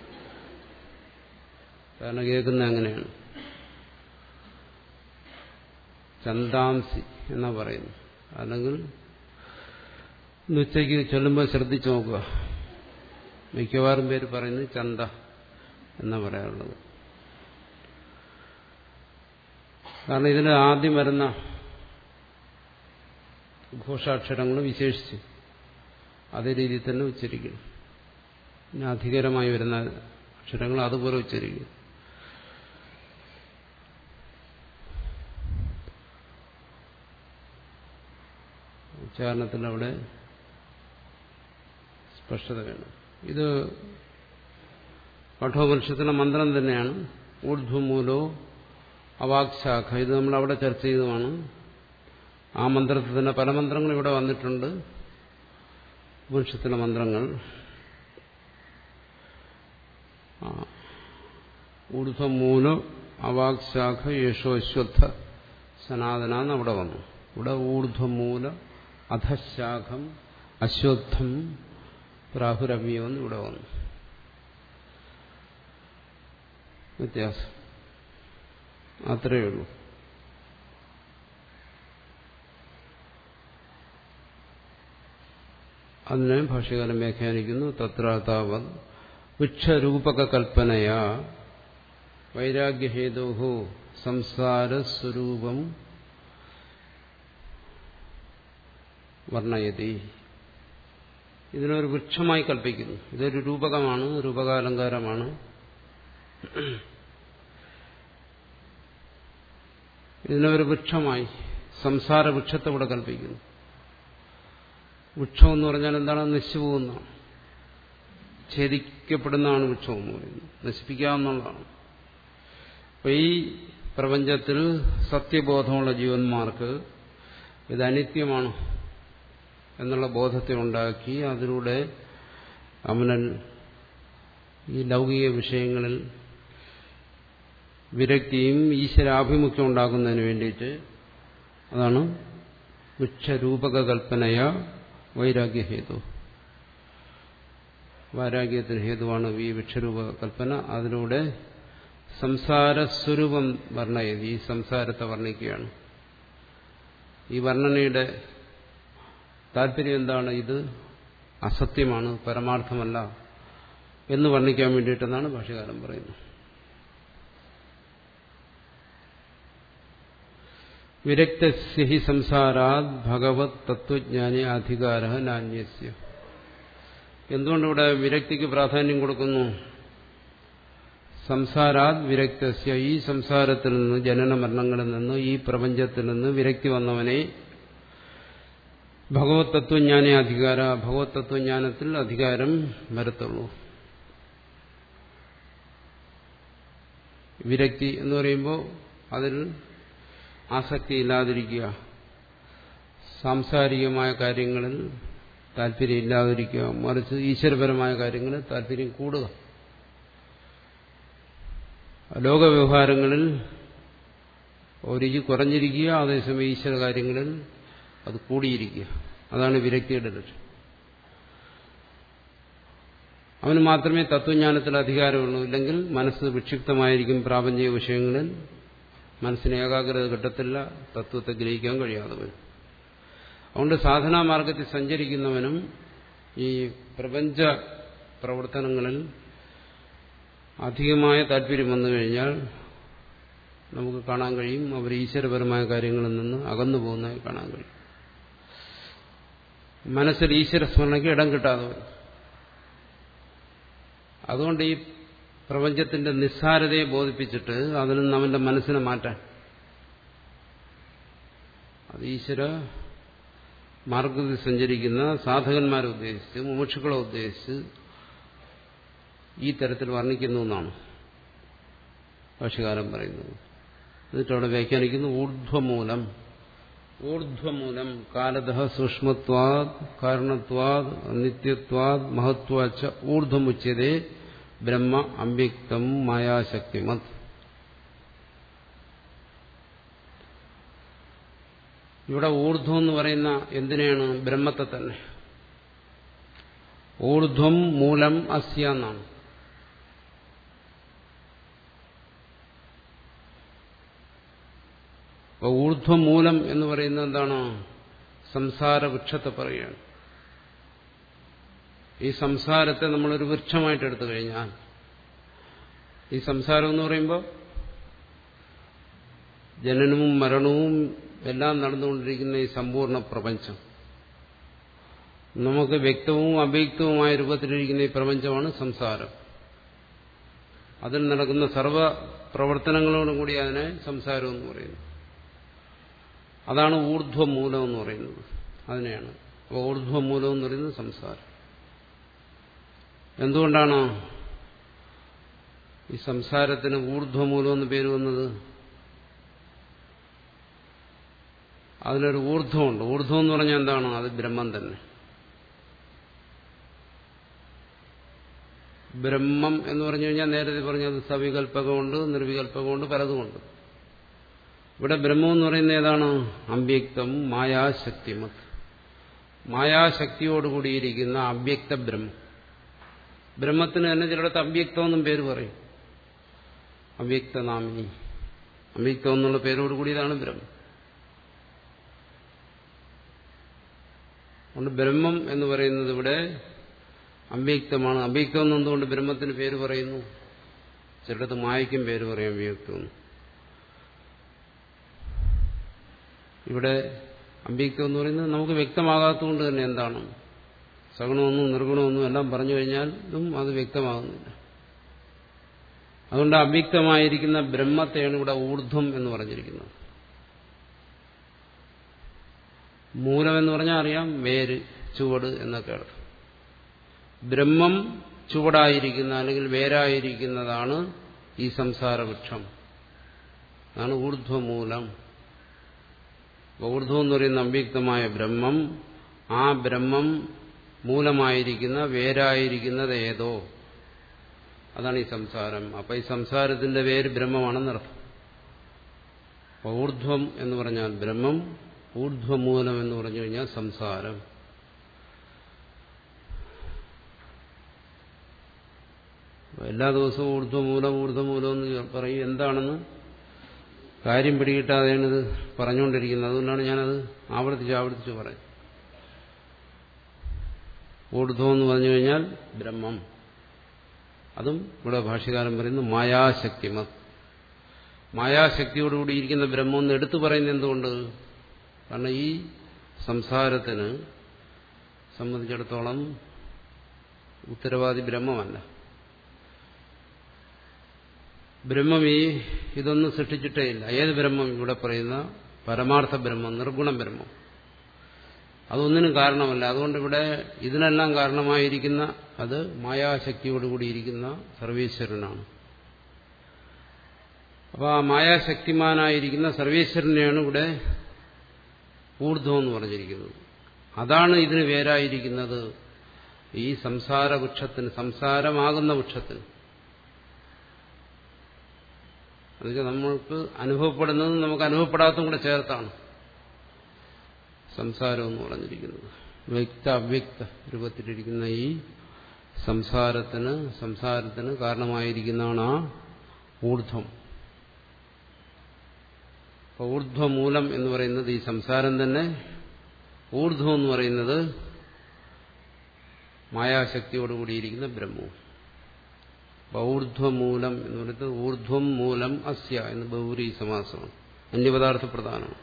S1: കാരണം കേൾക്കുന്നത് അങ്ങനെയാണ് ചന്താംസി എന്നാ പറയുന്നു അല്ലെങ്കിൽ ഉച്ചയ്ക്ക് ചൊല്ലുമ്പോൾ ശ്രദ്ധിച്ചു നോക്കുക മിക്കവാറും പേര് പറയുന്നത് ചന്ത എന്നാ പറയാറുള്ളത് കാരണം ഇതിന് ആദ്യം വരുന്ന ഘോഷാക്ഷരങ്ങൾ വിശേഷിച്ച് അതേ രീതിയിൽ തന്നെ ഉച്ചരിക്കണം പിന്നെ അധികരമായി വരുന്ന അക്ഷരങ്ങൾ അതുപോലെ ഉച്ചരിക്കും ഉച്ചാരണത്തിൽ അവിടെ സ്പഷ്ടത വേണം ഇത് കഠോപനിഷത്തിലെ മന്ത്രം തന്നെയാണ് ഊർധ്വമൂലോ അവാക്ശാഖ ഇത് നമ്മൾ അവിടെ ചർച്ച ചെയ്തതാണ് ആ മന്ത്രത്തിൽ തന്നെ പല മന്ത്രങ്ങളും ഇവിടെ വന്നിട്ടുണ്ട് ഉപനിഷത്തിലെ മന്ത്രങ്ങൾ ഊർധ്വമൂലോ അവാക്ശാഖ യേശോ അശ്വത്ഥ സനാതന എന്ന് അവിടെ വന്നു ഇവിടെ ഊർധ്വമൂല അധശാഖം അശ്വത്ഥം പ്രാഹുരമ്യോ എന്ന് ഇവിടെ വന്നു വ്യത്യാസം അത്രയേ ഉള്ളൂ അതിനെ ഭാഷ്യകാലം വ്യാഖ്യാനിക്കുന്നു തത്രാതാവത് വൃക്ഷരൂപക കൽപ്പനയാ വൈരാഗ്യഹേതോ സംസാരസ്വരൂപം വർണ്ണയതി ഇതിനൊരു വൃക്ഷമായി കൽപ്പിക്കുന്നു ഇതൊരു രൂപകമാണ് രൂപകാലങ്കാരമാണ് ഇതിനൊരു വൃക്ഷമായി സംസാര വൃക്ഷത്തെ ഇവിടെ കൽപ്പിക്കുന്നു വൃക്ഷം എന്ന് പറഞ്ഞാൽ എന്താണ് നശിച്ചു പോകുന്നതാണ് ഛേദിക്കപ്പെടുന്നതാണ് വൃക്ഷം എന്ന് പറയുന്നത് നശിപ്പിക്കാവുന്നതാണ് അപ്പൊ ഈ പ്രപഞ്ചത്തിൽ സത്യബോധമുള്ള ജീവന്മാർക്ക് ഇത് അനിത്യമാണ് എന്നുള്ള ബോധത്തെ ഉണ്ടാക്കി അതിലൂടെ അമനൻ ഈ ലൗകിക വിഷയങ്ങളിൽ വിരക്തിയും ഈശ്വരാഭിമുഖ്യം ഉണ്ടാക്കുന്നതിന് വേണ്ടിയിട്ട് അതാണ് വൃക്ഷരൂപക കൽപ്പനയ വൈരാഗ്യഹേതു വൈരാഗ്യത്തിന് ഹേതുവാണ് ഈ വൃക്ഷരൂപ കൽപ്പന അതിലൂടെ സംസാരസ്വരൂപം വർണ്ണയത് ഈ സംസാരത്തെ വർണ്ണിക്കുകയാണ് ഈ വർണ്ണനയുടെ താല്പര്യം എന്താണ് ഇത് അസത്യമാണ് പരമാർത്ഥമല്ല എന്ന് വർണ്ണിക്കാൻ വേണ്ടിയിട്ടെന്നാണ് ഭാഷകാരൻ പറയുന്നത് വിരക്തസ്യ ഹി സംസാരാത് ഭഗവത് തത്വജ്ഞാനി അധികാര നാന്യസ്യ എന്തുകൊണ്ടിവിടെ വിരക്തിക്ക് പ്രാധാന്യം കൊടുക്കുന്നു സംസാരാത് വിരക്തസ്യ ഈ സംസാരത്തിൽ നിന്ന് ജനന മരണങ്ങളിൽ നിന്ന് ഈ പ്രപഞ്ചത്തിൽ നിന്ന് വിരക്തി വന്നവനെ ഭഗവത് തത്വജ്ഞാനി അധികാര ഭഗവത് തത്വജ്ഞാനത്തിൽ അധികാരം വരത്തുള്ളൂ വിരക്തി എന്ന് പറയുമ്പോൾ അതിൽ ആസക്തി ഇല്ലാതിരിക്കുക സാംസാരികമായ കാര്യങ്ങളിൽ താല്പര്യം ഇല്ലാതിരിക്കുക മറിച്ച് ഈശ്വരപരമായ കാര്യങ്ങളിൽ താല്പര്യം കൂടുക ലോകവ്യവഹാരങ്ങളിൽ ഒരിക്കൽ കുറഞ്ഞിരിക്കുക അതേസമയം ഈശ്വര കാര്യങ്ങളിൽ അത് കൂടിയിരിക്കുക അതാണ് വിരക്തിയുടെ ലക്ഷ്യം അവന് മാത്രമേ തത്വജ്ഞാനത്തിൽ അധികാരമുള്ളൂ ഇല്ലെങ്കിൽ മനസ്സ് വിക്ഷിപ്തമായിരിക്കും പ്രാപഞ്ചിക വിഷയങ്ങളിൽ മനസ്സിന് ഏകാഗ്രത കിട്ടത്തില്ല തത്വത്തെ ഗ്രഹിക്കാൻ കഴിയാതെ വരും അതുകൊണ്ട് സാധനാ മാർഗത്തിൽ സഞ്ചരിക്കുന്നവനും ഈ പ്രപഞ്ച പ്രവർത്തനങ്ങളിൽ അധികമായ താല്പര്യം വന്നു കഴിഞ്ഞാൽ നമുക്ക് കാണാൻ കഴിയും അവർ ഈശ്വരപരമായ കാര്യങ്ങളിൽ നിന്ന് അകന്നു പോകുന്നതായി കാണാൻ കഴിയും മനസ്സിൽ ഈശ്വര സ്മരണയ്ക്ക് ഇടം കിട്ടാതെ വരും അതുകൊണ്ട് ഈ പ്രപഞ്ചത്തിന്റെ നിസ്സാരതയെ ബോധിപ്പിച്ചിട്ട് അതിൽ നിന്ന് അവന്റെ മനസ്സിനെ മാറ്റാൻ അത് ഈശ്വര മാർഗത്തിൽ സഞ്ചരിക്കുന്ന സാധകന്മാരെ ഉദ്ദേശിച്ച് മുമുക്ഷുക്കളെ ഉദ്ദേശിച്ച് ഈ തരത്തിൽ വർണ്ണിക്കുന്നു എന്നാണ് ഭാഷകാരൻ പറയുന്നത് എന്നിട്ട് അവിടെ വ്യാഖ്യാനിക്കുന്നു ഊർധ്വമൂലം ഊർധ്വമൂലം കാലത സൂക്ഷ്മത്വാദ് കാരണത്വാദ് നിത്യത്വാദ് മഹത്വാച്ച ഊർധ്വമുച്യതേ ബ്രഹ്മ അമ്പ്യക്തം മായാശക്തിമത് ഇവിടെ ഊർധ്വം എന്ന് പറയുന്ന എന്തിനാണ് ബ്രഹ്മത്തെ തന്നെ ഊർധ്വം മൂലം അസ്യ എന്നാണ് അപ്പൊ ഊർധ്വമൂലം എന്ന് പറയുന്നത് എന്താണ് സംസാര വൃക്ഷത്തെ പറയുകയാണ് ഈ സംസാരത്തെ നമ്മളൊരു വൃക്ഷമായിട്ട് എടുത്തു കഴിഞ്ഞാൽ ഈ സംസാരം എന്ന് പറയുമ്പോൾ ജനനവും മരണവും എല്ലാം നടന്നുകൊണ്ടിരിക്കുന്ന ഈ സമ്പൂർണ്ണ പ്രപഞ്ചം നമുക്ക് വ്യക്തവും അവ്യക്തവുമായ രൂപത്തിലിരിക്കുന്ന ഈ പ്രപഞ്ചമാണ് സംസാരം അതിൽ നടക്കുന്ന സർവ പ്രവർത്തനങ്ങളോടും കൂടി അതിനെ സംസാരം എന്ന് പറയുന്നു അതാണ് ഊർധ്വമൂലം എന്ന് പറയുന്നത് അതിനെയാണ് ഊർധ്വമൂലം എന്ന് പറയുന്നത് സംസാരം എന്തുകൊണ്ടാണ് ഈ സംസാരത്തിന് ഊർധ്വമൂലം എന്ന് പേര് വന്നത് അതിനൊരു ഊർധ്വമുണ്ട് ഊർധ്വം എന്ന് പറഞ്ഞാൽ എന്താണ് അത് ബ്രഹ്മം തന്നെ ബ്രഹ്മം എന്ന് പറഞ്ഞു കഴിഞ്ഞാൽ നേരത്തെ പറഞ്ഞത് സവികൽപ്പകമുണ്ട് നിർവികൽപ്പകമുണ്ട് പലതുമുണ്ട് ഇവിടെ ബ്രഹ്മം എന്ന് പറയുന്നത് ഏതാണ് അവ്യക്തം മായാശക്തിമത് മായാശക്തിയോടുകൂടിയിരിക്കുന്ന അവ്യക്ത ബ്രഹ്മം ബ്രഹ്മത്തിന് തന്നെ ചിലയിടത്ത് അവ്യക്തം എന്നും പേര് പറയും അവ്യക്തനാമിനി അവ്യക്തം എന്നുള്ള പേരോട് കൂടിയതാണ് ബ്രഹ്മം അതുകൊണ്ട് ബ്രഹ്മം എന്ന് പറയുന്നത് ഇവിടെ അവ്യക്തമാണ് അവ്യക്തം എന്നെന്തുകൊണ്ട് ബ്രഹ്മത്തിന് പേര് പറയുന്നു ചിലടത്ത് മായയ്ക്കും പേര് പറയാം അവ്യക്തം ഇവിടെ അവ്യക്തം എന്ന് പറയുന്നത് നമുക്ക് വ്യക്തമാകാത്തതുകൊണ്ട് തന്നെ എന്താണ് സഗുണമെന്നും നിർഗുണമെന്നും എല്ലാം പറഞ്ഞു കഴിഞ്ഞാലും അത് വ്യക്തമാകുന്നില്ല അതുകൊണ്ട് അവ്യക്തമായിരിക്കുന്ന ബ്രഹ്മത്തെയാണ് ഇവിടെ ഊർധ്വം എന്ന് പറഞ്ഞിരിക്കുന്നത് മൂലം എന്ന് പറഞ്ഞാൽ അറിയാം വേര് ചുവട് എന്നൊക്കെ അർത്ഥം ബ്രഹ്മം ചുവടായിരിക്കുന്ന അല്ലെങ്കിൽ വേരായിരിക്കുന്നതാണ് ഈ സംസാരവൃക്ഷം അതാണ് ഊർധ്വമൂലം ഊർധ്വം എന്ന് പറയുന്ന അവ്യക്തമായ ബ്രഹ്മം ആ ബ്രഹ്മം മൂലമായിരിക്കുന്ന വേരായിരിക്കുന്നത് ഏതോ അതാണ് ഈ സംസാരം അപ്പൊ ഈ സംസാരത്തിന്റെ പേര് ബ്രഹ്മമാണെന്നർത്ഥം ഊർധ്വം എന്ന് പറഞ്ഞാൽ ബ്രഹ്മം ഊർധ്വമൂലം എന്ന് പറഞ്ഞു കഴിഞ്ഞാൽ സംസാരം എല്ലാ ദിവസവും ഊർധ്വമൂലം ഊർധ്വമൂലം എന്ന് പറയും എന്താണെന്ന് കാര്യം പിടികിട്ടാതെയാണ് ഇത് പറഞ്ഞുകൊണ്ടിരിക്കുന്നത് അതുകൊണ്ടാണ് ഞാനത് ആവർത്തിച്ച് ആവർത്തിച്ച് പറയുന്നത് ഊർധ്വം എന്ന് പറഞ്ഞു കഴിഞ്ഞാൽ ബ്രഹ്മം അതും ഇവിടെ ഭാഷ്യകാരൻ പറയുന്നു മായാശക്തിമത് മായാശക്തിയോടുകൂടി ഇരിക്കുന്ന ബ്രഹ്മം എന്ന് എടുത്തു പറയുന്നത് എന്തുകൊണ്ട് കാരണം ഈ സംസാരത്തിന് സംബന്ധിച്ചിടത്തോളം ഉത്തരവാദി ബ്രഹ്മമല്ല ബ്രഹ്മം ഈ ഇതൊന്നും സൃഷ്ടിച്ചിട്ടേ ഇല്ല ഏത് ബ്രഹ്മം ഇവിടെ പറയുന്ന പരമാർത്ഥ ബ്രഹ്മം നിർഗുണം ബ്രഹ്മം അതൊന്നിനും കാരണമല്ല അതുകൊണ്ട് ഇവിടെ ഇതിനെല്ലാം കാരണമായിരിക്കുന്ന അത് മായാശക്തിയോടുകൂടിയിരിക്കുന്ന സർവീശ്വരനാണ് അപ്പോൾ ആ മായാശക്തിമാനായിരിക്കുന്ന സർവീശ്വരനെയാണ് ഇവിടെ ഊർധ്വം എന്ന് പറഞ്ഞിരിക്കുന്നത് അതാണ് ഇതിന് വേരായിരിക്കുന്നത് ഈ സംസാര വൃക്ഷത്തിന് സംസാരമാകുന്ന വൃക്ഷത്തിന് എന്നുവെച്ചാൽ നമ്മൾക്ക് അനുഭവപ്പെടുന്നതും നമുക്ക് അനുഭവപ്പെടാത്തതും കൂടെ ചേർത്താണ് സംസാരം എന്ന് പറഞ്ഞിരിക്കുന്നത് വ്യക്ത അവ്യക്ത രൂപത്തിലിരിക്കുന്ന ഈ സംസാരത്തിന് സംസാരത്തിന് കാരണമായിരിക്കുന്നതാണ് ആ ഊർധ്വം അപ്പോൾ ഊർധ്വമൂലം എന്ന് പറയുന്നത് ഈ സംസാരം തന്നെ ഊർധ്വം എന്ന് പറയുന്നത് മായാശക്തിയോടുകൂടിയിരിക്കുന്ന ബ്രഹ്മവും ഊർധ്വമൂലം എന്ന് പറയുന്നത് ഊർധ്വം മൂലം അസ്യ എന്ന് ബഹുരി സമാസമാണ് അന്യപദാർത്ഥ പ്രധാനമാണ്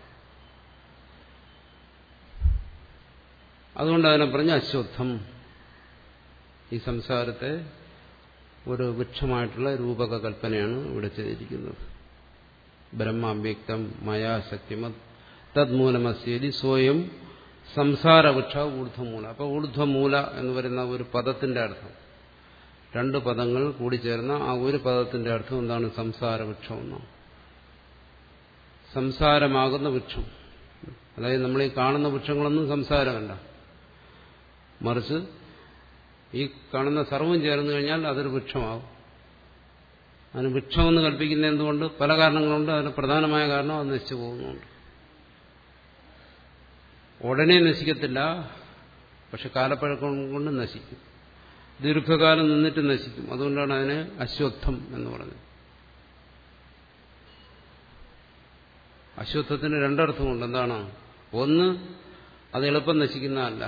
S1: അതുകൊണ്ട് അതിനെ പറഞ്ഞ അശ്വത്ഥം ഈ സംസാരത്തെ ഒരു വൃക്ഷമായിട്ടുള്ള രൂപക കൽപ്പനയാണ് ഇവിടെ ചെയ്തിരിക്കുന്നത് ബ്രഹ്മാവ്യക്തം മയാശക്തിമത് തദ്മൂലമസ്യതി സ്വയം സംസാരവൃക്ഷ ഊർധ്വമൂല അപ്പൊ ഊർധ്വമൂല എന്ന് പറയുന്ന ഒരു പദത്തിന്റെ അർത്ഥം രണ്ട് പദങ്ങൾ കൂടിച്ചേർന്ന ആ ഒരു പദത്തിന്റെ അർത്ഥം എന്താണ് സംസാരവൃക്ഷം എന്നാണ് സംസാരമാകുന്ന വൃക്ഷം അതായത് നമ്മൾ ഈ കാണുന്ന വൃക്ഷങ്ങളൊന്നും സംസാരമല്ല മറിച്ച് ഈ കാണുന്ന സർവം ചേർന്ന് കഴിഞ്ഞാൽ അതൊരു വൃക്ഷമാകും അതിന് വൃക്ഷമെന്ന് കൽപ്പിക്കുന്ന എന്തുകൊണ്ട് പല കാരണങ്ങളുണ്ട് അതിന് പ്രധാനമായ കാരണം അത് നശിച്ചു പോകുന്നുണ്ട് ഉടനെ നശിക്കത്തില്ല പക്ഷെ കാലപ്പഴക്കം കൊണ്ട് നശിക്കും ദീർഘകാലം നിന്നിട്ട് നശിക്കും അതുകൊണ്ടാണ് അതിന് അശ്വത്ഥം എന്ന് പറഞ്ഞത് അശ്വത്ഥത്തിന് രണ്ടർത്ഥമുണ്ട് എന്താണ് ഒന്ന് അത് എളുപ്പം നശിക്കുന്നതല്ല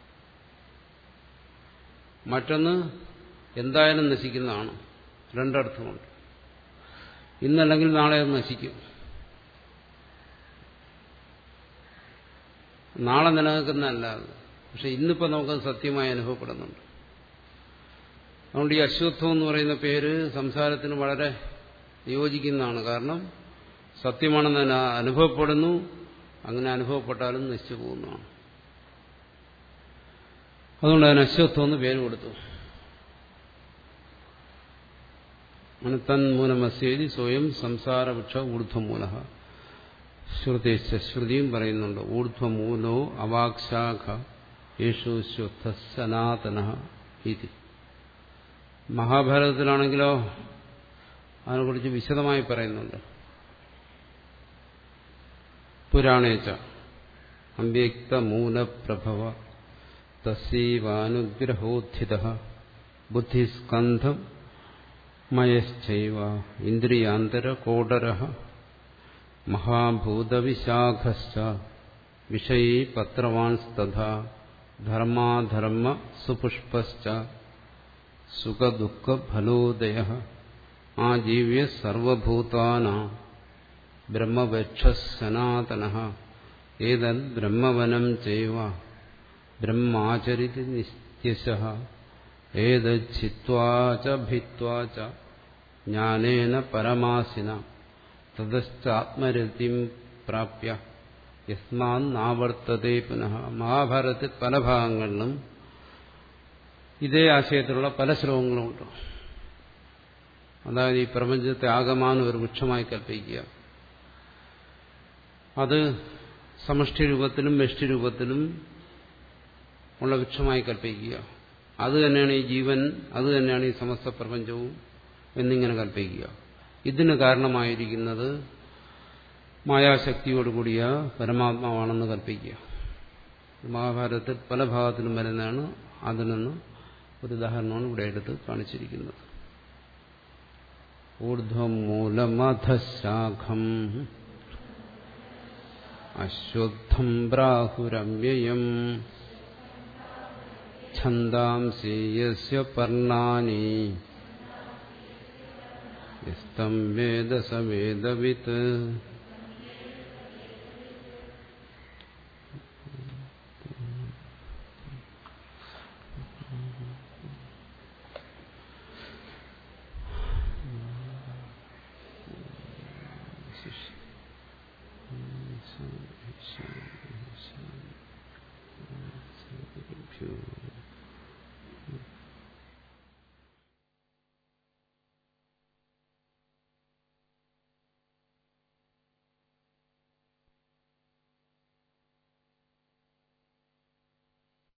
S1: മറ്റൊന്ന് എന്തായാലും നശിക്കുന്നതാണ് രണ്ടർത്ഥമുണ്ട് ഇന്നല്ലെങ്കിൽ നാളെ അത് നശിക്കും നാളെ നിലനിൽക്കുന്നതല്ല അത് പക്ഷെ ഇന്നിപ്പോൾ നമുക്കത് സത്യമായി അനുഭവപ്പെടുന്നുണ്ട് അതുകൊണ്ട് ഈ അശ്വത്ഥം എന്ന് പറയുന്ന പേര് സംസാരത്തിന് വളരെ യോജിക്കുന്നതാണ് കാരണം സത്യമാണെന്ന് തന്നെ അനുഭവപ്പെടുന്നു അങ്ങനെ അനുഭവപ്പെട്ടാലും നശിച്ചു പോകുന്നതാണ് അതുകൊണ്ട് അതിന് അശ്വത്വം എന്ന് പേര് കൊടുത്തു തന്മൂലമസ്യേതി സ്വയം സംസാരവൃക്ഷ ഊർധ്വമൂല ശ്രുതിച്ച ശ്രുതിയും പറയുന്നുണ്ട് ഊർധ്വമൂലോ അവാക്ഷാഖ യേശു ശ്വത്ഥ സനാതന ഇതി മഹാഭാരതത്തിലാണെങ്കിലോ അതിനെക്കുറിച്ച് വിശദമായി പറയുന്നുണ്ട് പുരാണേച്ച അവ്യക്തമൂലപ്രഭവ തസ്യൈവാനുഗ്രഹോദ്ധിത ബുദ്ധിസ്കന്ധം മയശ്ചൈവ ഇന്ദ്രിയാന്തരകോടര മഹാഭൂതവിശാഖശ്ച വിഷയീ പത്രവാൻസ്തഥാ ധർമാധർമ്മ സുപുഷ്പശ്ച സുഖദുഃഖഫലോദയ ആജീവ്യ സർവഭൂതാന ബ്രഹ്മവക്ഷസനാതന ഏതദ് ബ്രഹ്മവനം ചൈവ ബ്രഹ്മാചരിതി നിത്യശ ഏതച്ഛിത്വാച ഭിത്വാച ജ്ഞാനേന പരമാസിന തതശ്ചാത്മരതിം പ്രാപ്യ യസ്മാന്നാവർത്തതേ പുനഃ മഹാഭാരതത്തിൽ പല ഭാഗങ്ങളിലും ഇതേ ആശയത്തിലുള്ള പല ശ്ലോകങ്ങളുമുണ്ട് അതായത് ഈ പ്രപഞ്ചത്തെ ആകമാനം ഒരു വൃക്ഷമായി കൽപ്പിക്കുക അത് സമഷ്ടി രൂപത്തിലും വെഷ്ടി രൂപത്തിലും ഉള്ള വൃക്ഷമായി കൽപ്പിക്കുക അത് തന്നെയാണ് ഈ ജീവൻ അത് തന്നെയാണ് ഈ സമസ്ത പ്രപഞ്ചവും എന്നിങ്ങനെ കൽപ്പിക്കുക ഇതിന് കാരണമായിരിക്കുന്നത് മായാശക്തിയോടുകൂടിയ പരമാത്മാവാണെന്ന് കൽപ്പിക്കുക മഹാഭാരതത്തിൽ പല ഭാഗത്തിലും വരുന്നതാണ് അതിൽ നിന്ന് ഒരു ഉദാഹരണമാണ് ഇവിടെ എടുത്ത് കാണിച്ചിരിക്കുന്നത് ഊർധ്വം മൂലമധശാഖം അശ്വത്ഥം പ്രാഹുരവ്യയം ഛന്ദാംസി യസ്യ പർണാനി യസ്തം വേദ സവേദവിത്ത് Pure.